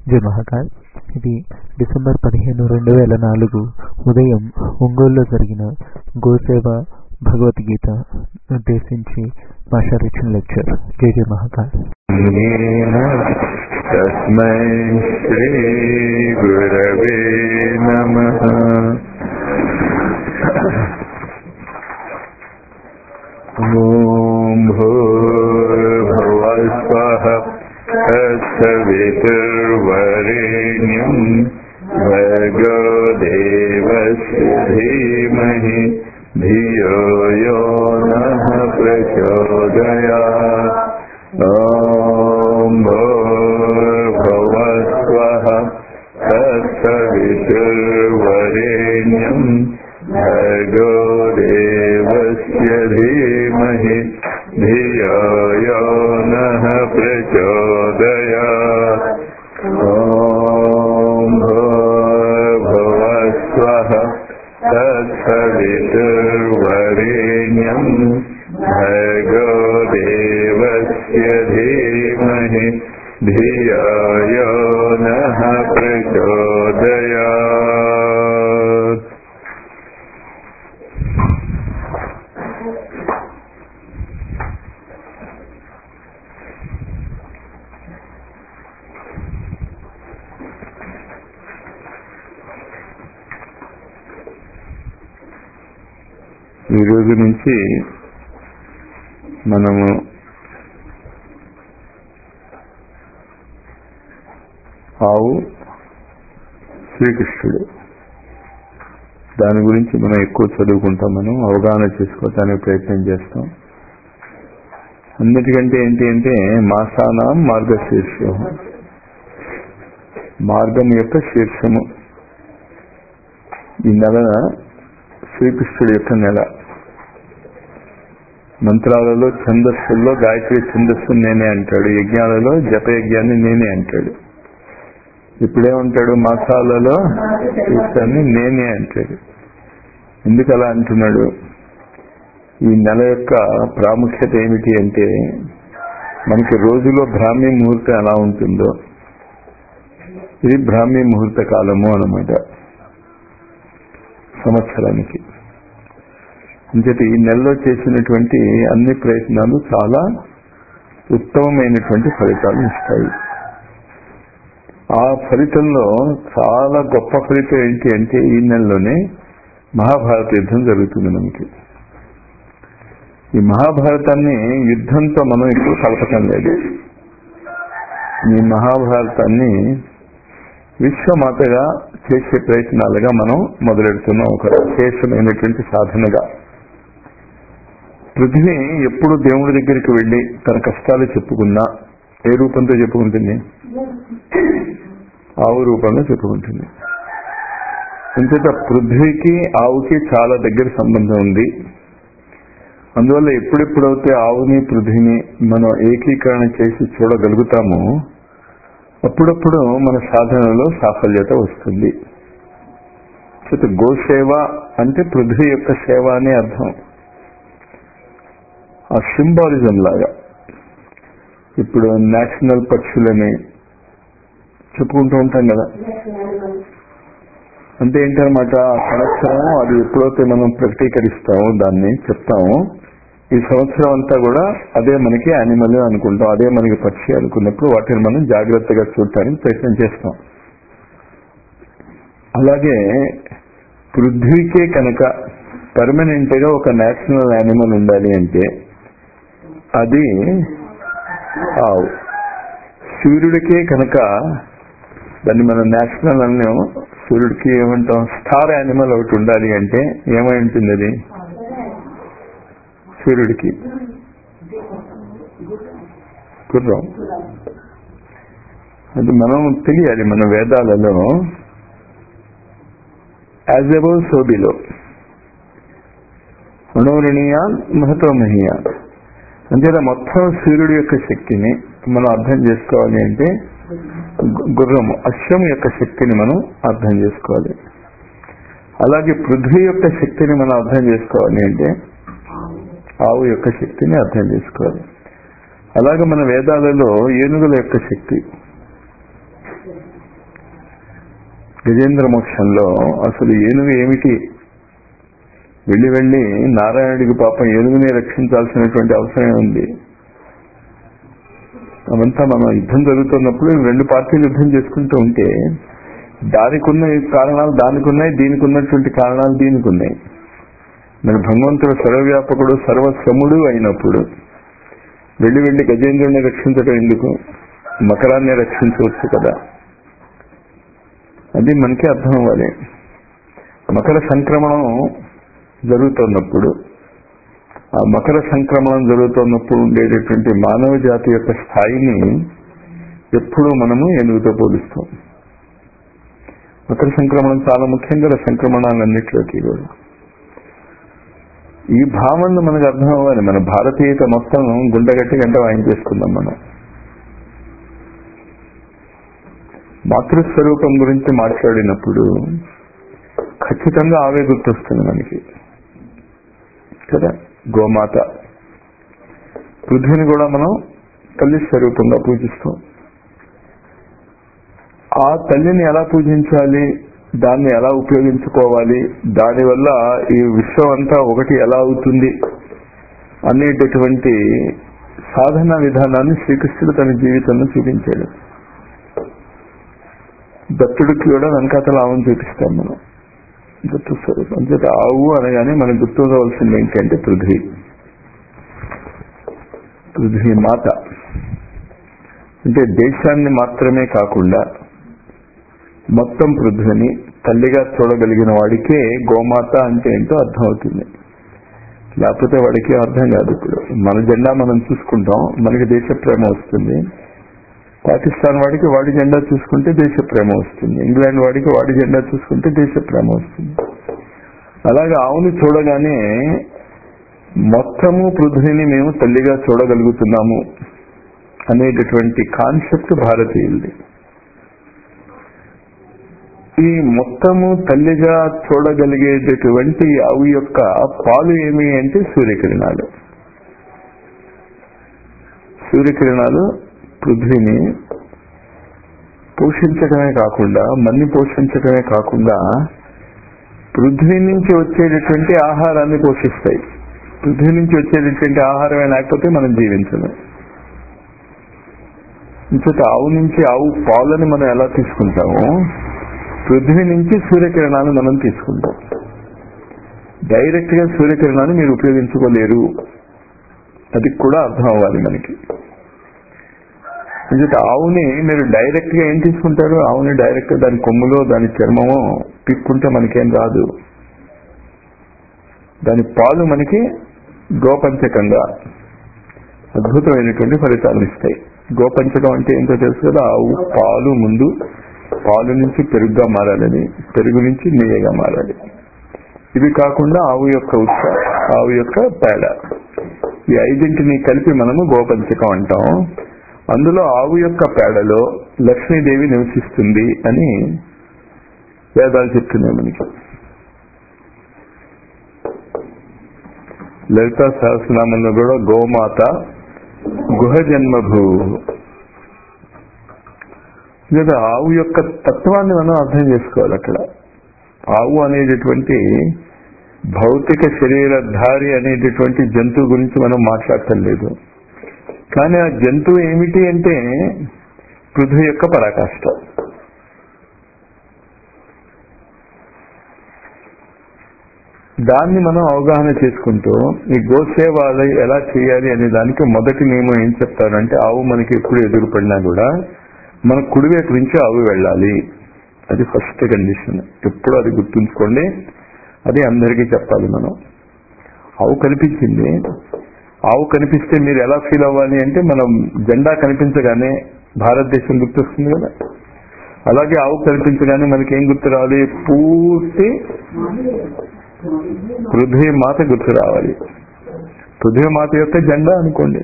జై మహాకాల్ ఇది డిసెంబర్ పదిహేను రెండు వేల నాలుగు ఉదయం ఒంగోలులో జరిగిన గోసేవ భగవద్గీత ఉద్దేశించి మాస్టర్ ఇచ్చిన లెక్చర్ జై జై మహాకాల్ तस्मै श्रीगुरवे नमः ॐ भूर्भुवस्वः तत्सवितुर्वरेण्यम् भर्गो देवस्य धीमहि धियो यो नः प्रचोदयात् ॐ भूर्भुवस्वः तत्सवितुर्वरेण्यम् भर्गो देवस्य धीमहि धियो यो नः प्रचोदयात् ॐ भूर्भुवस्वः तत्सवितुर्वरेण्यम् भर्गो देवस्य धीमहि धियो यो नः प्रचोदयात् ఈ రోజు నుంచి మనము ఆవు శ్రీకృష్ణుడు దాని గురించి మనం ఎక్కువ చదువుకుంటాం మనం అవగాహన చేసుకోవటానికి ప్రయత్నం చేస్తాం అన్నిటికంటే ఏంటి అంటే మాసానాం మార్గశీర్షం మార్గం యొక్క శీర్షము ఈ నెల శ్రీకృష్ణుడి యొక్క నెల మంత్రాలలో ఛందస్సుల్లో గాయత్రి ఛందస్సు నేనే అంటాడు యజ్ఞాలలో జపయజ్ఞాన్ని నేనే అంటాడు ఇప్పుడేమంటాడు మాసాలలో ఈశ్వరాన్ని నేనే అంటాడు ఎందుకు అలా అంటున్నాడు ఈ నెల యొక్క ప్రాముఖ్యత ఏమిటి అంటే మనకి రోజులో బ్రాహ్మీ ముహూర్తం ఎలా ఉంటుందో ఇది బ్రాహ్మీ ముహూర్త కాలము అనమాట సంవత్సరానికి అంచేత ఈ నెలలో చేసినటువంటి అన్ని ప్రయత్నాలు చాలా ఉత్తమమైనటువంటి ఫలితాలు ఇస్తాయి ఆ ఫలితంలో చాలా గొప్ప ఫలితం ఏంటి అంటే ఈ నెలలోనే మహాభారత యుద్ధం జరుగుతుంది మనకి ఈ మహాభారతాన్ని యుద్ధంతో మనం ఇప్పుడు కలపటం లేదు ఈ మహాభారతాన్ని విశ్వమాతగా చేసే ప్రయత్నాలుగా మనం మొదలెడుతున్నాం ఒక విశేషమైనటువంటి సాధనగా పృథ్వీ ఎప్పుడు దేవుడి దగ్గరికి వెళ్లి తన కష్టాలు చెప్పుకున్నా ఏ రూపంతో చెప్పుకుంటుంది ఆవు రూపంలో చెప్పుకుంటుంది అంచేత పృథ్వీకి ఆవుకి చాలా దగ్గర సంబంధం ఉంది అందువల్ల ఎప్పుడెప్పుడైతే ఆవుని పృథ్వీని మనం ఏకీకరణ చేసి చూడగలుగుతామో అప్పుడప్పుడు మన సాధనలో సాఫల్యత వస్తుంది గోసేవ అంటే పృథ్వీ యొక్క సేవ అనే అర్థం ఆ సింబాలిజం లాగా ఇప్పుడు నేషనల్ పక్షులని చెప్పుకుంటూ ఉంటాం కదా అంటే ఏంటనమాట ఆ సంవత్సరం అది ఎప్పుడైతే మనం ప్రకటీకరిస్తామో దాన్ని చెప్తామో ఈ సంవత్సరం అంతా కూడా అదే మనకి యానిమల్ అనుకుంటాం అదే మనకి పక్షి అనుకున్నప్పుడు వాటిని మనం జాగ్రత్తగా చూడటానికి ప్రయత్నం చేస్తాం అలాగే పృథ్వీకే కనుక పర్మనెంట్ గా ఒక నేషనల్ యానిమల్ ఉండాలి అంటే అది ఆవు సూర్యుడికే కనుక దాన్ని మనం నేషనల్ అన్నాం సూర్యుడికి ఏమంటాం స్టార్ యానిమల్ ఒకటి ఉండాలి అంటే ఏమై ఉంటుంది అది సూర్యుడికి గుర్రం అది మనం తెలియాలి మన వేదాలలో యాజ్ అబౌవ్ సోబిలో మనోరణీయా మహతోమహీయ అంతేనా మొత్తం సూర్యుడి యొక్క శక్తిని మనం అర్థం చేసుకోవాలి అంటే గుర్రము అశ్వం యొక్క శక్తిని మనం అర్థం చేసుకోవాలి అలాగే పృథ్వీ యొక్క శక్తిని మనం అర్థం చేసుకోవాలి అంటే ఆవు యొక్క శక్తిని అర్థం చేసుకోవాలి అలాగే మన వేదాలలో ఏనుగుల యొక్క శక్తి గజేంద్ర మోక్షంలో అసలు ఏనుగు ఏమిటి వెళ్ళి వెళ్ళి నారాయణుడికి పాపం ఏనుగుని రక్షించాల్సినటువంటి అవసరం ఉంది అవంతా మనం యుద్ధం జరుగుతున్నప్పుడు రెండు పార్టీలు యుద్ధం చేసుకుంటూ ఉంటే దానికి ఉన్న కారణాలు దానికి ఉన్నాయి దీనికి ఉన్నటువంటి కారణాలు దీనికి ఉన్నాయి మరి భగవంతుడు సర్వవ్యాపకుడు సర్వసముడు అయినప్పుడు వెళ్ళి వెళ్ళి గజేంద్రుడిని రక్షించడం ఎందుకు మకరాన్ని రక్షించవచ్చు కదా అది మనకి అర్థం అవ్వాలి మకర సంక్రమణం జరుగుతున్నప్పుడు ఆ మకర సంక్రమణం జరుగుతున్నప్పుడు ఉండేటటువంటి మానవ జాతి యొక్క స్థాయిని ఎప్పుడూ మనము ఏనుగుతో పోలుస్తాం మకర సంక్రమణం చాలా ముఖ్యం కదా సంక్రమణాలన్నింటిలోకి కూడా ఈ భావనలు మనకు అర్థం అవ్వాలి మన భారతీయత మొత్తం గుండెగట్టి గంట వాయించేసుకుందాం మనం మాతృస్వరూపం గురించి మాట్లాడినప్పుడు ఖచ్చితంగా ఆవే గుర్తొస్తుంది మనకి కదా గోమాత పృథ్వీని కూడా మనం తల్లి స్వరూపంగా పూజిస్తాం ఆ తల్లిని ఎలా పూజించాలి దాన్ని ఎలా ఉపయోగించుకోవాలి దానివల్ల ఈ విశ్వం అంతా ఒకటి ఎలా అవుతుంది అనేటటువంటి సాధన విధానాన్ని శ్రీకృష్ణుడు తన జీవితంలో చూపించాడు దత్తుడికి కూడా వెనకాతల ఆవును చూపిస్తాం మనం దత్తు స్వరూపం అంచేత ఆవు అనగానే మనకు గుర్తుండవలసింది ఏంటంటే పృథ్వీ పృథ్వీ మాత అంటే దేశాన్ని మాత్రమే కాకుండా మొత్తం పృథ్వీని తల్లిగా చూడగలిగిన వాడికే గోమాత అంటే ఏంటో అర్థమవుతుంది లేకపోతే వాడికి అర్థం కాదు ఇప్పుడు మన జెండా మనం చూసుకుంటాం మనకి దేశ ప్రేమ వస్తుంది పాకిస్తాన్ వాడికి వాడి జెండా చూసుకుంటే దేశ ప్రేమ వస్తుంది ఇంగ్లాండ్ వాడికి వాడి జెండా చూసుకుంటే దేశ ప్రేమ వస్తుంది అలాగే ఆవుని చూడగానే మొత్తము పృథ్వీని మేము తల్లిగా చూడగలుగుతున్నాము అనేటటువంటి కాన్సెప్ట్ భారతీయులది ఈ మొత్తము తల్లిగా చూడగలిగేటటువంటి ఆవు యొక్క పాలు ఏమి అంటే సూర్యకిరణాలు సూర్యకిరణాలు పృథ్వీని పోషించడమే కాకుండా మన్ని పోషించడమే కాకుండా పృథ్వీ నుంచి వచ్చేటటువంటి ఆహారాన్ని పోషిస్తాయి పృథ్వీ నుంచి వచ్చేటటువంటి ఆహారమే లేకపోతే మనం జీవించలేం ఇంకొక ఆవు నుంచి ఆవు పాలని మనం ఎలా తీసుకుంటామో పృథ్వీ నుంచి సూర్యకిరణాలు మనం తీసుకుంటాం డైరెక్ట్ గా సూర్యకిరణాన్ని మీరు ఉపయోగించుకోలేరు అది కూడా అర్థం అవ్వాలి మనకి ఎందుకంటే ఆవుని మీరు డైరెక్ట్ గా ఏం తీసుకుంటారు ఆవుని డైరెక్ట్ గా దాని కొమ్ములో దాని చర్మమో పిక్కుంటే మనకేం రాదు దాని పాలు మనకి గోపంచకంగా అద్భుతమైనటువంటి ఫలితాలను ఇస్తాయి గోపంచకం అంటే ఏంటో తెలుసు కదా ఆవు పాలు ముందు పాలు నుంచి పెరుగుగా మారాలని పెరుగు నుంచి నెయ్యగా మారాలి ఇవి కాకుండా ఆవు యొక్క ఉత్స ఆవు యొక్క పేడ ఈ ఐదింటిని కలిపి మనము గోపంచకం అంటాం అందులో ఆవు యొక్క పేడలో లక్ష్మీదేవి నివసిస్తుంది అని వేదాలు చెప్తున్నాయి మనకి లలిత సహస్రనామంలో కూడా గోమాత గుహ జన్మభూ లేదా ఆవు యొక్క తత్వాన్ని మనం అర్థం చేసుకోవాలి అక్కడ ఆవు అనేటటువంటి భౌతిక శరీరధారి అనేటటువంటి జంతువు గురించి మనం మాట్లాడటం లేదు కానీ ఆ జంతువు ఏమిటి అంటే పృథ్వీ యొక్క పరాకాష్ట దాన్ని మనం అవగాహన చేసుకుంటూ ఈ గోసేవ ఎలా చేయాలి అనే దానికి మొదటి నియమం ఏం చెప్తారంటే ఆవు మనకి ఎప్పుడు ఎదురుపడినా కూడా మన కుడివైపు నుంచి ఆవు వెళ్ళాలి అది ఫస్ట్ కండిషన్ ఎప్పుడు అది గుర్తుంచుకోండి అది అందరికీ చెప్పాలి మనం ఆవు కనిపించింది ఆవు కనిపిస్తే మీరు ఎలా ఫీల్ అవ్వాలి అంటే మనం జెండా కనిపించగానే భారతదేశం గుర్తొస్తుంది కదా అలాగే ఆవు కనిపించగానే మనకి ఏం గుర్తు రావాలి పూర్తి పృథ్వీ మాత గుర్తు రావాలి పృథ్వీ మాత యొక్క జెండా అనుకోండి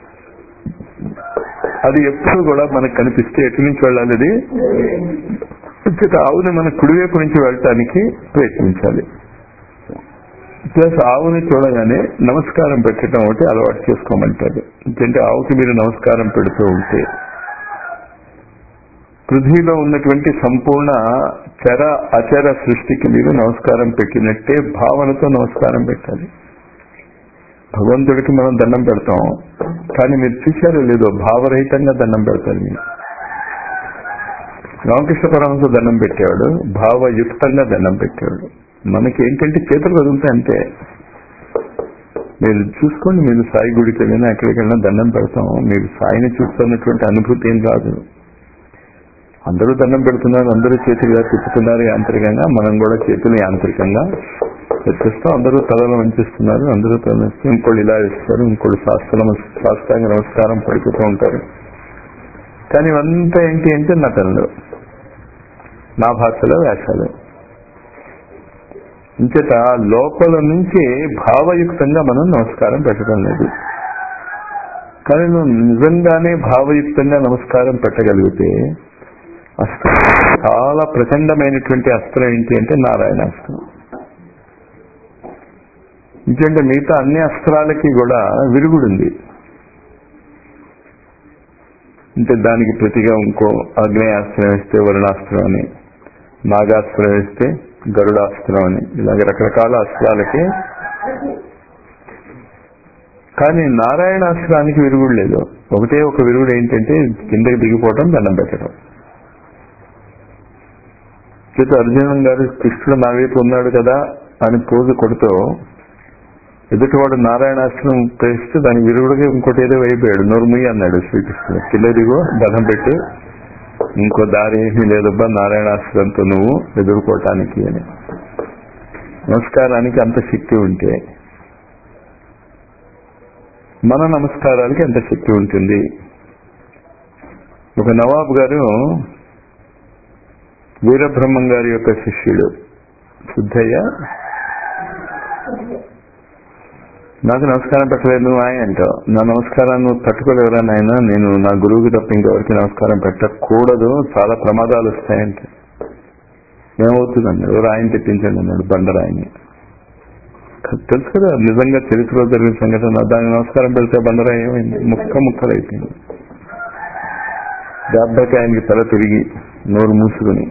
అది ఎప్పుడు కూడా మనకు కనిపిస్తే ఎటు నుంచి వెళ్ళాలి అది ఇచ్చట ఆవుని మన కుడివైపు నుంచి వెళ్ళటానికి ప్రయత్నించాలి ప్లస్ ఆవుని చూడగానే నమస్కారం పెట్టడం ఒకటి అలవాటు చేసుకోమంటారు ఎందుకంటే ఆవుకి మీరు నమస్కారం పెడుతూ ఉంటే పృథ్వీలో ఉన్నటువంటి సంపూర్ణ చర అచర సృష్టికి మీరు నమస్కారం పెట్టినట్టే భావనతో నమస్కారం పెట్టాలి భగవంతుడికి మనం దండం పెడతాం కానీ మీరు చూశారో లేదో భావరహితంగా దండం పెడతారు మీరు రామకృష్ణ పరమహంస దండం పెట్టేవాడు భావయుక్తంగా దండం పెట్టేవాడు మనకి ఏంటంటే చేతులు కదులుతాయి అంతే మీరు చూసుకోండి మీరు సాయి గుడికి వెళ్ళినా ఎక్కడికి వెళ్ళినా దండం పెడతాం మీరు సాయిని చూస్తున్నటువంటి అనుభూతి ఏం కాదు అందరూ దండం పెడుతున్నారు అందరూ చేతులుగా తిప్పుతున్నారు యాంత్రికంగా మనం కూడా చేతులు యాంత్రికంగా ఎత్తిస్తాం అందరూ తలలో వంచిస్తున్నారు అందరూ తల ఇంకోళ్ళు ఇలా ఇస్తారు ఇంకోళ్ళు శాస్త్రం శాస్త్రాంగ నమస్కారం పడుకుతూ ఉంటారు కానీ ఇవంతా ఏంటి అంటే నటనలు నా భాషలో వేషాలు ఇంచేత లోపల నుంచి భావయుక్తంగా మనం నమస్కారం పెట్టడం లేదు కానీ నువ్వు నిజంగానే భావయుక్తంగా నమస్కారం పెట్టగలిగితే అస్త్రం చాలా ప్రచండమైనటువంటి అస్త్రం ఏంటి అంటే నారాయణాస్త్రం ఎందుకంటే మిగతా అన్ని అస్త్రాలకి కూడా విరుగుడుంది అంటే దానికి ప్రతిగా ఇంకో అగ్నేయాస్త్రం వేస్తే వరుణాస్త్రం అని నాగాస్త్రం వేస్తే గరుడాస్త్రం అని ఇలాగ రకరకాల అస్త్రాలకి కానీ నారాయణాస్త్రానికి విరుగుడు లేదు ఒకటే ఒక విరుగుడు ఏంటంటే కిందకి దిగిపోవడం దండం పెట్టడం చేత అర్జునం గారు కృష్ణుడు నా వైపు ఉన్నాడు కదా అని పోజు కొడుతూ ఎదుటివాడు నారాయణాస్త్రం ప్రవేశిస్తే దానికి విరుగుడుగా ఇంకోటి ఏదో అయిపోయాడు నోరు ముయ్యి అన్నాడు శ్రీకృష్ణుడు కింద దిగో దండం పెట్టు ఇంకో దారి ఏమీ లేదబ్బా నారాయణాస్త్రంతో నువ్వు ఎదుర్కోవటానికి అని నమస్కారానికి అంత శక్తి ఉంటే మన నమస్కారాలకి ఎంత శక్తి ఉంటుంది ఒక నవాబ్ గారు వీరబ్రహ్మం గారి యొక్క శిష్యుడు శుద్ధయ్య నాకు నమస్కారం పెట్టలేదు నువ్వు ఆయన అంటావు నా నమస్కారాన్ని నువ్వు తట్టుకోలేవరా నాయన నేను నా గురువుకి తప్ప ఇంకెవరికి నమస్కారం పెట్టకూడదు చాలా ప్రమాదాలు వస్తాయంటే ఏమవుతుందండి ఎవరు ఆయన తెప్పించండి అన్నాడు బండరాయిని తెలుసు కదా నిజంగా చరిత్రలో జరిగిన సంఘటన దానికి నమస్కారం పెడితే బండరాయి ఏమైంది ముక్క ముక్కలు అయిపోయింది దెబ్బకి ఆయనకి తల తిరిగి నోరు మూసుకుని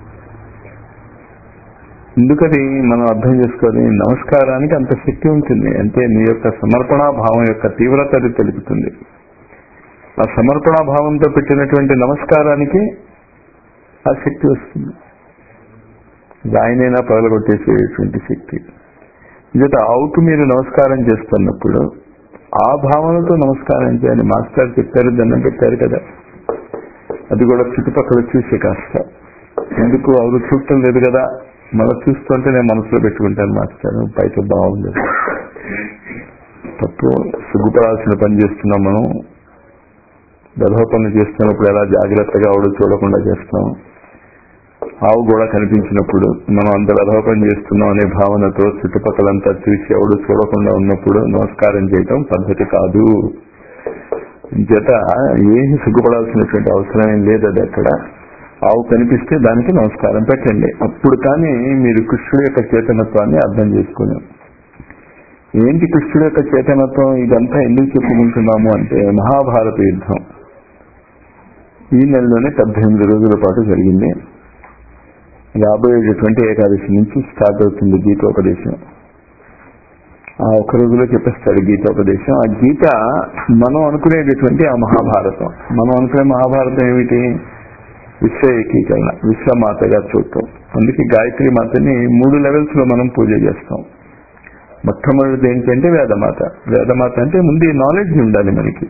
ఎందుకని మనం అర్థం చేసుకోవాలి నమస్కారానికి అంత శక్తి ఉంటుంది అంటే నీ యొక్క సమర్పణా భావం యొక్క తీవ్రత అది తెలుపుతుంది ఆ సమర్పణా భావంతో పెట్టినటువంటి నమస్కారానికి ఆ శక్తి వస్తుంది రాయినైనా పగలగొట్టేసేటువంటి శక్తి ఇంకట ఆవుకు మీరు నమస్కారం చేస్తున్నప్పుడు ఆ భావనతో నమస్కారం చేయాలి మాస్టర్ చెప్పారు దండం పెట్టారు కదా అది కూడా చుట్టుపక్కల చూసి కాస్త ఎందుకు అవును చూడటం లేదు కదా మళ్ళీ చూస్తుంటే నేను మనసులో పెట్టుకుంటాను మాస్టర్ పైకి బాగుంది తప్పు సిగ్గుపడాల్సిన పని చేస్తున్నాం మనం గర్భ పనులు చేస్తున్నప్పుడు ఎలా జాగ్రత్తగా ఆవిడ చూడకుండా చేస్తాం ఆవు కూడా కనిపించినప్పుడు మనం అంత గర్భ పని చేస్తున్నాం అనే భావనతో చుట్టుపక్కలంతా చూసి ఎవడు చూడకుండా ఉన్నప్పుడు నమస్కారం చేయటం పద్ధతి కాదు చేత ఏమి సిగ్గుపడాల్సినటువంటి అవసరం ఏం లేదు అది అక్కడ ఆవు కనిపిస్తే దానికి నమస్కారం పెట్టండి అప్పుడు కానీ మీరు కృష్ణుడి యొక్క చేతనత్వాన్ని అర్థం చేసుకున్నాం ఏంటి కృష్ణుడి యొక్క చేతనత్వం ఇదంతా ఎందుకు చెప్పుకుంటున్నాము అంటే మహాభారత యుద్ధం ఈ నెలలోనే పద్దెనిమిది రోజుల పాటు జరిగింది రాబోయేటటువంటి ఏకాదశి నుంచి స్టార్ట్ అవుతుంది గీతోపదేశం ఆ ఒక్క రోజులో చెప్పేస్తాడు గీతోపదేశం ఆ గీత మనం అనుకునేటటువంటి ఆ మహాభారతం మనం అనుకునే మహాభారతం ఏమిటి విశ్వ ఏకీకరణ విశ్వమాతగా చూడటం అందుకే గాయత్రి మాతని మూడు లెవెల్స్ లో మనం పూజ చేస్తాం మొట్టమొదటిది ఏంటంటే వేదమాత వేదమాత అంటే ముందు ఈ నాలెడ్జ్ ఉండాలి మనకి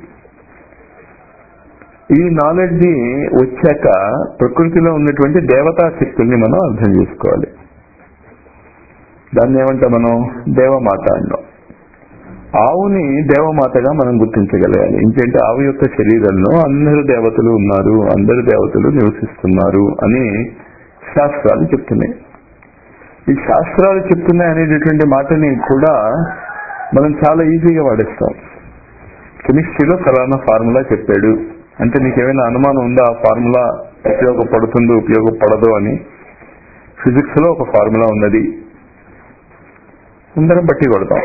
ఈ నాలెడ్జ్ వచ్చాక ప్రకృతిలో ఉన్నటువంటి దేవతా శక్తుల్ని మనం అర్థం చేసుకోవాలి దాన్ని ఏమంటాం మనం దేవమాత అన్నాం ఆవుని దేవమాతగా మనం గుర్తించగలగాలి ఏంటంటే ఆవు యొక్క శరీరంలో అందరు దేవతలు ఉన్నారు అందరు దేవతలు నివసిస్తున్నారు అని శాస్త్రాలు చెప్తున్నాయి ఈ శాస్త్రాలు చెప్తున్నాయి అనేటటువంటి మాటని కూడా మనం చాలా ఈజీగా వాడేస్తాం కెమిస్ట్రీలో ఫలానా ఫార్ములా చెప్పాడు అంటే నీకేమైనా అనుమానం ఉందా ఆ ఫార్ములా ఉపయోగపడుతుందో ఉపయోగపడదు అని ఫిజిక్స్ లో ఒక ఫార్ములా ఉన్నది అందరం బట్టి కొడతాం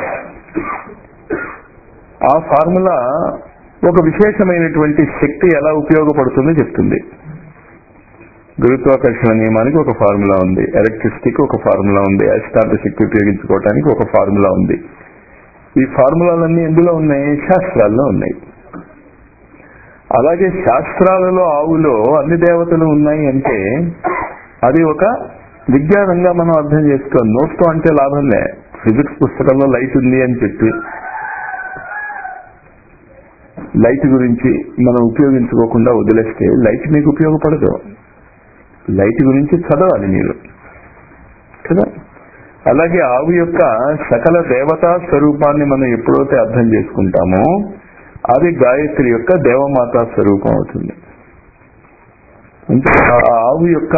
ఆ ఫార్ములా ఒక విశేషమైనటువంటి శక్తి ఎలా ఉపయోగపడుతుందో చెప్తుంది గురుత్వాకర్షణ నియమానికి ఒక ఫార్ములా ఉంది ఎలక్ట్రిసిటీకి ఒక ఫార్ములా ఉంది అయస్కాంత శక్తి ఉపయోగించుకోవడానికి ఒక ఫార్ములా ఉంది ఈ ఫార్ములాలన్నీ ఎందులో ఉన్నాయి శాస్త్రాల్లో ఉన్నాయి అలాగే శాస్త్రాలలో ఆవులో అన్ని దేవతలు ఉన్నాయి అంటే అది ఒక విజ్ఞానంగా మనం అర్థం చేసుకోవాలి నోట్తో అంటే లాభంలే ఫిజిక్స్ పుస్తకంలో లైట్ ఉంది అని చెప్పి లైట్ గురించి మనం ఉపయోగించుకోకుండా వదిలేస్తే లైట్ మీకు ఉపయోగపడదు లైట్ గురించి చదవాలి మీరు కదా అలాగే ఆవు యొక్క సకల దేవతా స్వరూపాన్ని మనం ఎప్పుడైతే అర్థం చేసుకుంటామో అది గాయత్రి యొక్క దేవమాతా స్వరూపం అవుతుంది అంటే ఆ ఆవు యొక్క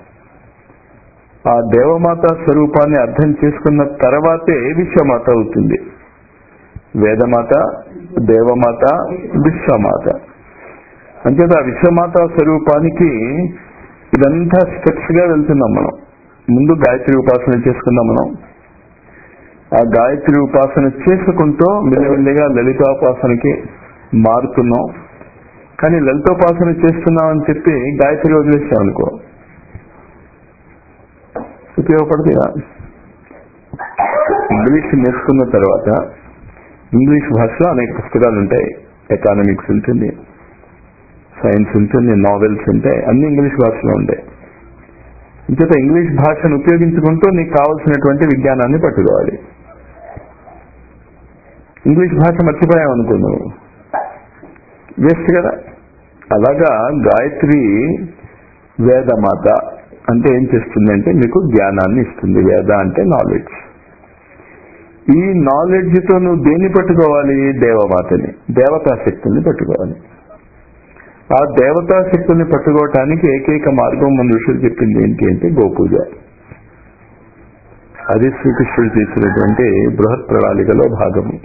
ఆ దేవమాత స్వరూపాన్ని అర్థం చేసుకున్న తర్వాతే విశ్వమాత అవుతుంది వేదమాత దేవమాత విశ్వమాత అంచేత ఆ విశ్వమాత స్వరూపానికి ఇదంతా స్టెప్స్ గా వెళ్తున్నాం మనం ముందు గాయత్రి ఉపాసన చేసుకుందాం మనం ఆ గాయత్రి ఉపాసన చేసుకుంటూ మెల్లిమెల్లిగా లలితాపాసనకి మారుతున్నాం కానీ లలితోపాసన చేస్తున్నాం అని చెప్పి గాయత్రి వదిలేసాం అనుకో ఉపయోగపడుతుందా ఇంగ్లీష్ నేర్చుకున్న తర్వాత ఇంగ్లీష్ భాషలో అనేక పుస్తకాలు ఉంటాయి ఎకానమిక్స్ ఉంటుంది సైన్స్ ఉంటుంది నావెల్స్ ఉంటాయి అన్ని ఇంగ్లీష్ భాషలో ఉంటాయి ఇంచేత ఇంగ్లీష్ భాషను ఉపయోగించుకుంటూ నీకు కావలసినటువంటి విజ్ఞానాన్ని పట్టుకోవాలి ఇంగ్లీష్ భాష మర్చిపోయావు అనుకో నువ్వు వేస్ట్ కదా అలాగా గాయత్రి వేదమాత అంటే ఏం చేస్తుందంటే మీకు జ్ఞానాన్ని ఇస్తుంది వేద అంటే నాలెడ్జ్ ఈ నాలెడ్జ్ తో నువ్వు దేన్ని పట్టుకోవాలి దేవమాతని దేవతా శక్తుల్ని పట్టుకోవాలి ఆ దేవతా శక్తుల్ని పట్టుకోవటానికి ఏకైక మార్గం మన ఋషులు చెప్పింది ఏంటి అంటే గోపూజ అది శ్రీకృష్ణుడు చేసినటువంటి బృహత్ ప్రణాళికలో భాగము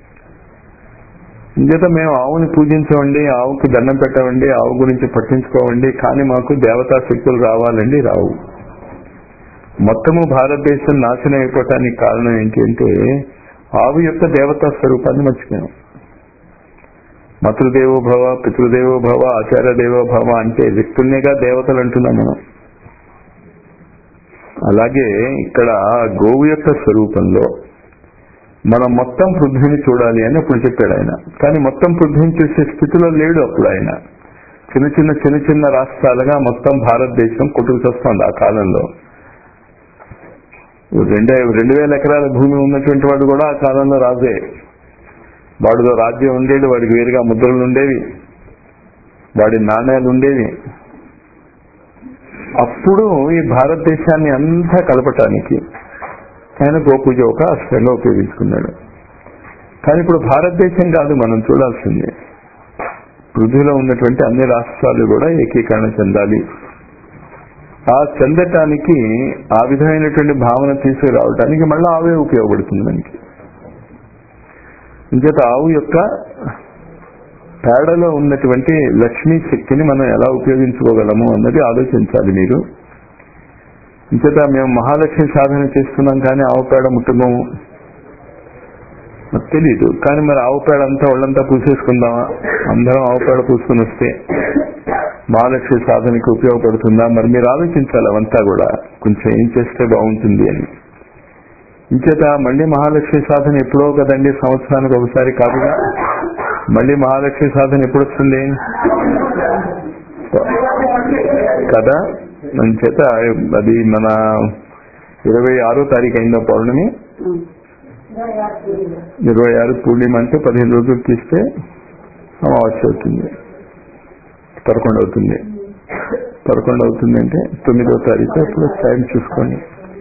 ఇంచేత మేము ఆవుని పూజించమండి ఆవుకి దండం పెట్టమండి ఆవు గురించి పట్టించుకోవండి కానీ మాకు దేవతా శక్తులు రావాలండి రావు మొత్తము భారతదేశం నాశనం అయిపోవటానికి కారణం ఏంటి అంటే ఆవు యొక్క దేవతా స్వరూపాన్ని మర్చిపోయాం మాతృదేవో భవ పితృదేవో భవ ఆచార్య దేవో భవ అంటే వ్యక్తుల్నేగా దేవతలు అంటున్నాం మనం అలాగే ఇక్కడ గోవు యొక్క స్వరూపంలో మనం మొత్తం పృథ్వీని చూడాలి అని అప్పుడు చెప్పాడు ఆయన కానీ మొత్తం పృథ్వీని చూసే స్థితిలో లేడు అప్పుడు ఆయన చిన్న చిన్న చిన్న చిన్న రాష్ట్రాలుగా మొత్తం భారతదేశం కొట్టుకుచొస్తుంది ఆ కాలంలో రెండు రెండు వేల ఎకరాల భూమి ఉన్నటువంటి వాడు కూడా ఆ కాలంలో రాజే వాడితో రాజ్యం ఉండేది వాడికి వేరుగా ముద్రలు ఉండేవి వాడి నాణ్యాలు ఉండేవి అప్పుడు ఈ భారతదేశాన్ని అంతా కలపటానికి ఆయన గోపూజ ఒక అస్త్రంగా ఉపయోగించుకున్నాడు కానీ ఇప్పుడు భారతదేశం కాదు మనం చూడాల్సింది పృథ్వీలో ఉన్నటువంటి అన్ని రాష్ట్రాలు కూడా ఏకీకరణ చెందాలి ఆ చెందటానికి ఆ విధమైనటువంటి భావన తీసుకురావడానికి మళ్ళీ ఆవే ఉపయోగపడుతుంది మనకి ఇంచేత ఆవు యొక్క పేడలో ఉన్నటువంటి లక్ష్మీ శక్తిని మనం ఎలా ఉపయోగించుకోగలము అన్నది ఆలోచించాలి మీరు ఇంచేత మేము మహాలక్ష్మి సాధన చేస్తున్నాం కానీ ఆవు పేడ ముట్టుకోము నాకు తెలీదు కానీ మరి ఆవు పేడ అంతా ఒళ్ళంతా పూసేసుకుందామా అందరం ఆవు పేడ పూసుకుని వస్తే మహాలక్ష్మి సాధనకి ఉపయోగపడుతుందా మరి మీరు ఆలోచించాలి అవంతా కూడా కొంచెం ఏం చేస్తే బాగుంటుంది అని ఇంచేత మళ్ళీ మహాలక్ష్మి సాధన ఎప్పుడో కదండి సంవత్సరానికి ఒకసారి కాదుగా మళ్ళీ మహాలక్ష్మి సాధన ఎప్పుడు వస్తుంది కదా చేత అది మన ఇరవై ఆరో తారీఖు అయిందో పౌర్ణమి ఇరవై ఆరు పూర్ణిమ అంటే పదిహేను రోజులు తీస్తే అమావాస్య అవుతుంది పదకొండు అవుతుంది పదకొండు అవుతుంది అంటే తొమ్మిదో తారీఖు ఇప్పుడు టైం చూసుకోండి